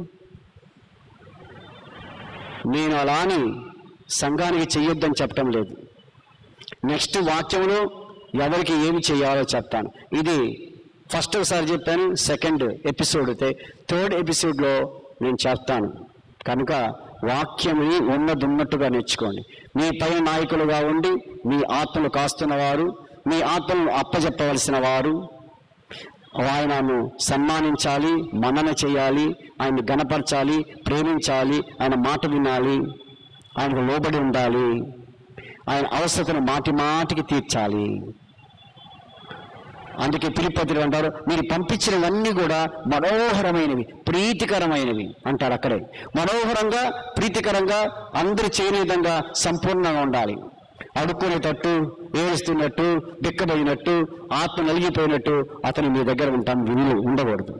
నేను అలా అని సంఘానికి చెయ్యొద్దని చెప్పటం లేదు నెక్స్ట్ వాక్యంలో ఎవరికి ఏమి చేయాలో చెప్తాను ఇది ఫస్ట్ ఒకసారి చెప్పాను సెకండ్ ఎపిసోడ్ అయితే థర్డ్ ఎపిసోడ్లో నేను చెప్తాను కనుక వాక్యముని ఉన్నదున్నట్టుగా నేర్చుకోండి మీ పైన నాయకులుగా ఉండి మీ ఆత్మలు కాస్తున్న వారు మీ ఆత్మలను అప్పజెప్పవలసిన వారు ఆయనను సన్మానించాలి మన్నన చేయాలి ఆయన్ని గణపరచాలి ప్రేమించాలి ఆయన మాట వినాలి ఆయనకు లోబడి ఉండాలి ఆయన అవసరతను మాటి మాటికి తీర్చాలి అందుకే తిరుపతిలో అంటారు మీరు పంపించినవన్నీ కూడా మనోహరమైనవి ప్రీతికరమైనవి అంటారు అక్కడే మనోహరంగా ప్రీతికరంగా అందరూ చేయని విధంగా సంపూర్ణంగా ఉండాలి అడుక్కునేటట్టు ఏడుస్తున్నట్టు బిక్కబోయినట్టు ఆత్మ నలిగిపోయినట్టు అతను మీ దగ్గర ఉంటాం విని ఉండకూడదు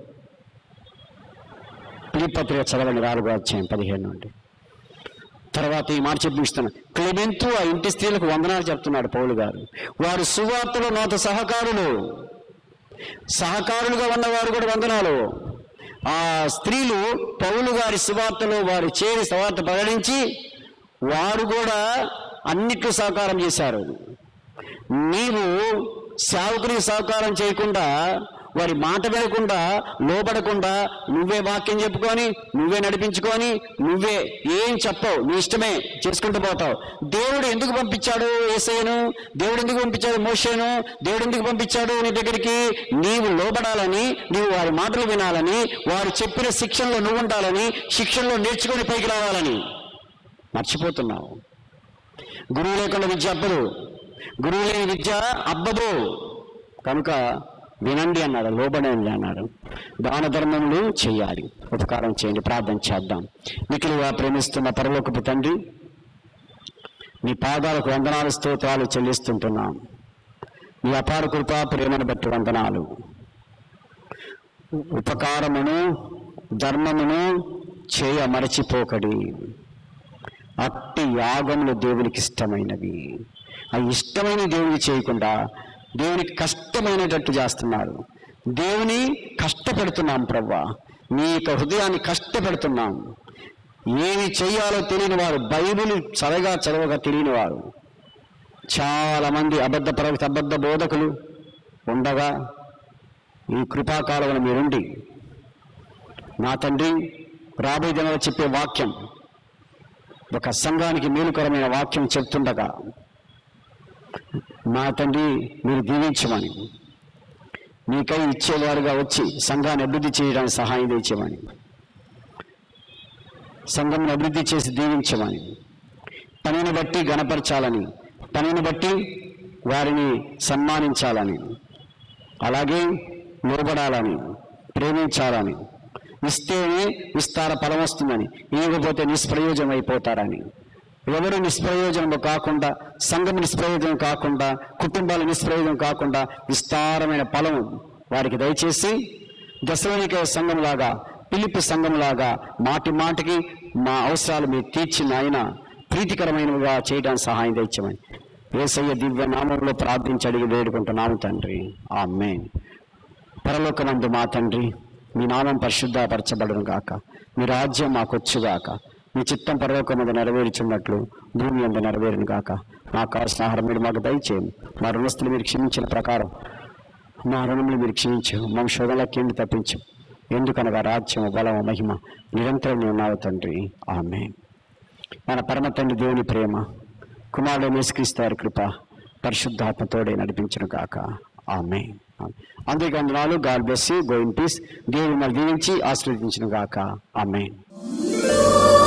పిలిపత్రిక చదవండి నాలుగో అధ్యాయం పదిహేను నుండి తర్వాత ఈ మాట చెప్పిస్తున్నా క్లెమెంతు ఆ ఇంటి స్త్రీలకు వందనాలు చెప్తున్నాడు పౌలు గారు వారు సువార్తలో నాతో సహకారులు సహకారులుగా ఉన్నవారు కూడా వందనాలు ఆ స్త్రీలు పౌలు గారి సువార్తలో వారు చేరి సువార్త ప్రకటించి వారు కూడా అన్నిట్లో సహకారం చేశారు నీవు సేవకునికి సహకారం చేయకుండా వారి మాట వినకుండా లోపడకుండా నువ్వే వాక్యం చెప్పుకొని నువ్వే నడిపించుకొని నువ్వే ఏం చెప్పవు నీ ఇష్టమే చేసుకుంటూ పోతావు దేవుడు ఎందుకు పంపించాడు ఏసయ్యను దేవుడు ఎందుకు పంపించాడు మోషేను దేవుడు ఎందుకు పంపించాడు నీ దగ్గరికి నీవు లోబడాలని నీవు వారి మాటలు వినాలని వారు చెప్పిన శిక్షణలో నువ్వు ఉండాలని శిక్షణలో నేర్చుకొని పైకి రావాలని మర్చిపోతున్నావు గురువు లేకుండా విద్య అబ్బదు గురువు లేని విద్య అబ్బదు కనుక వినండి అన్నాడు లోబడండి అన్నాడు దాన ధర్మములు చేయాలి ఉపకారం చేయండి ప్రార్థన చేద్దాం మికిలిగా ప్రేమిస్తున్న పరలోకపు తండ్రి మీ పాదాలకు వందనాలు స్తోత్రాలు చెల్లిస్తుంటున్నాం మీ అపార కృప ప్రేమను బట్టి వందనాలు ఉపకారమును ధర్మమును చేయ మరచిపోకడి అట్టి యాగములు దేవునికి ఇష్టమైనవి ఆ ఇష్టమైన దేవునికి చేయకుండా దేవునికి కష్టమైనటట్టు చేస్తున్నారు దేవుని కష్టపెడుతున్నాం ప్రవ్వా మీ యొక్క హృదయాన్ని కష్టపెడుతున్నాం ఏమి చేయాలో తెలియని వారు బైబిల్ చదవగా చదవగా తెలియని వారు చాలా మంది అబద్ధ ప్రవక్త అబద్ధ బోధకులు ఉండగా ఈ కృపాకాలంలో మీరుండి నా తండ్రి రాబోయే దినాల్లో చెప్పే వాక్యం ఒక సంఘానికి మేలుకరమైన వాక్యం చెప్తుండగా మా తండ్రి మీరు దీవించమని మీకై ఇచ్చేవారుగా వచ్చి సంఘాన్ని అభివృద్ధి చేయడానికి సహాయం తెచ్చమని సంఘంను అభివృద్ధి చేసి దీవించమని పనిని బట్టి గణపరచాలని పనిని బట్టి వారిని సన్మానించాలని అలాగే లోబడాలని ప్రేమించాలని ఇస్తేనే విస్తార ఫలం వస్తుందని ఇవ్వకపోతే నిష్ప్రయోజనం అయిపోతారని ఎవరు నిష్ప్రయోజనం కాకుండా సంఘం నిష్ప్రయోజనం కాకుండా కుటుంబాలు నిష్ప్రయోజనం కాకుండా విస్తారమైన ఫలం వారికి దయచేసి దశలోనిక సంఘంలాగా పిలిపి సంఘంలాగా మాటి మాటికి మా అవసరాలు మీరు తీర్చిన ఆయన ప్రీతికరమైనవిగా చేయడానికి సహాయం తెచ్చమని ఏసయ్య దివ్య నామంలో ప్రార్థించి అడిగి వేడుకుంటున్నాము తండ్రి ఆమెన్ పరలోకమందు మా తండ్రి మీ నామం పరిశుద్ధపరచబడును గాక మీ రాజ్యం మాకొచ్చుగాక మీ చిత్తం పరలోకమందు నెరవేర్చున్నట్లు భూమి అందు నెరవేరును గాక మా కావాల్సిన ఆహారం మీరు మాకు దయచేయండి మా రుణస్తులు మీరు క్షమించిన ప్రకారం మా రుణములు మీరు క్షమించు మా శోధనలకి ఏంటి తప్పించు ఎందుకనగా రాజ్యం బలము మహిమ నిరంతరం నీవు ఉన్నావు తండ్రి ఆమె మన పరమ తండ్రి దేవుని ప్రేమ కుమారుడు నిస్క్రీస్తారు కృప పరిశుద్ధాత్మతోడే నడిపించును కాక ఆమె అందరికీ వందనాలు God bless you go in peace దేవుడు మరి దీవించి ఆశీర్వదించును గాక ఆమె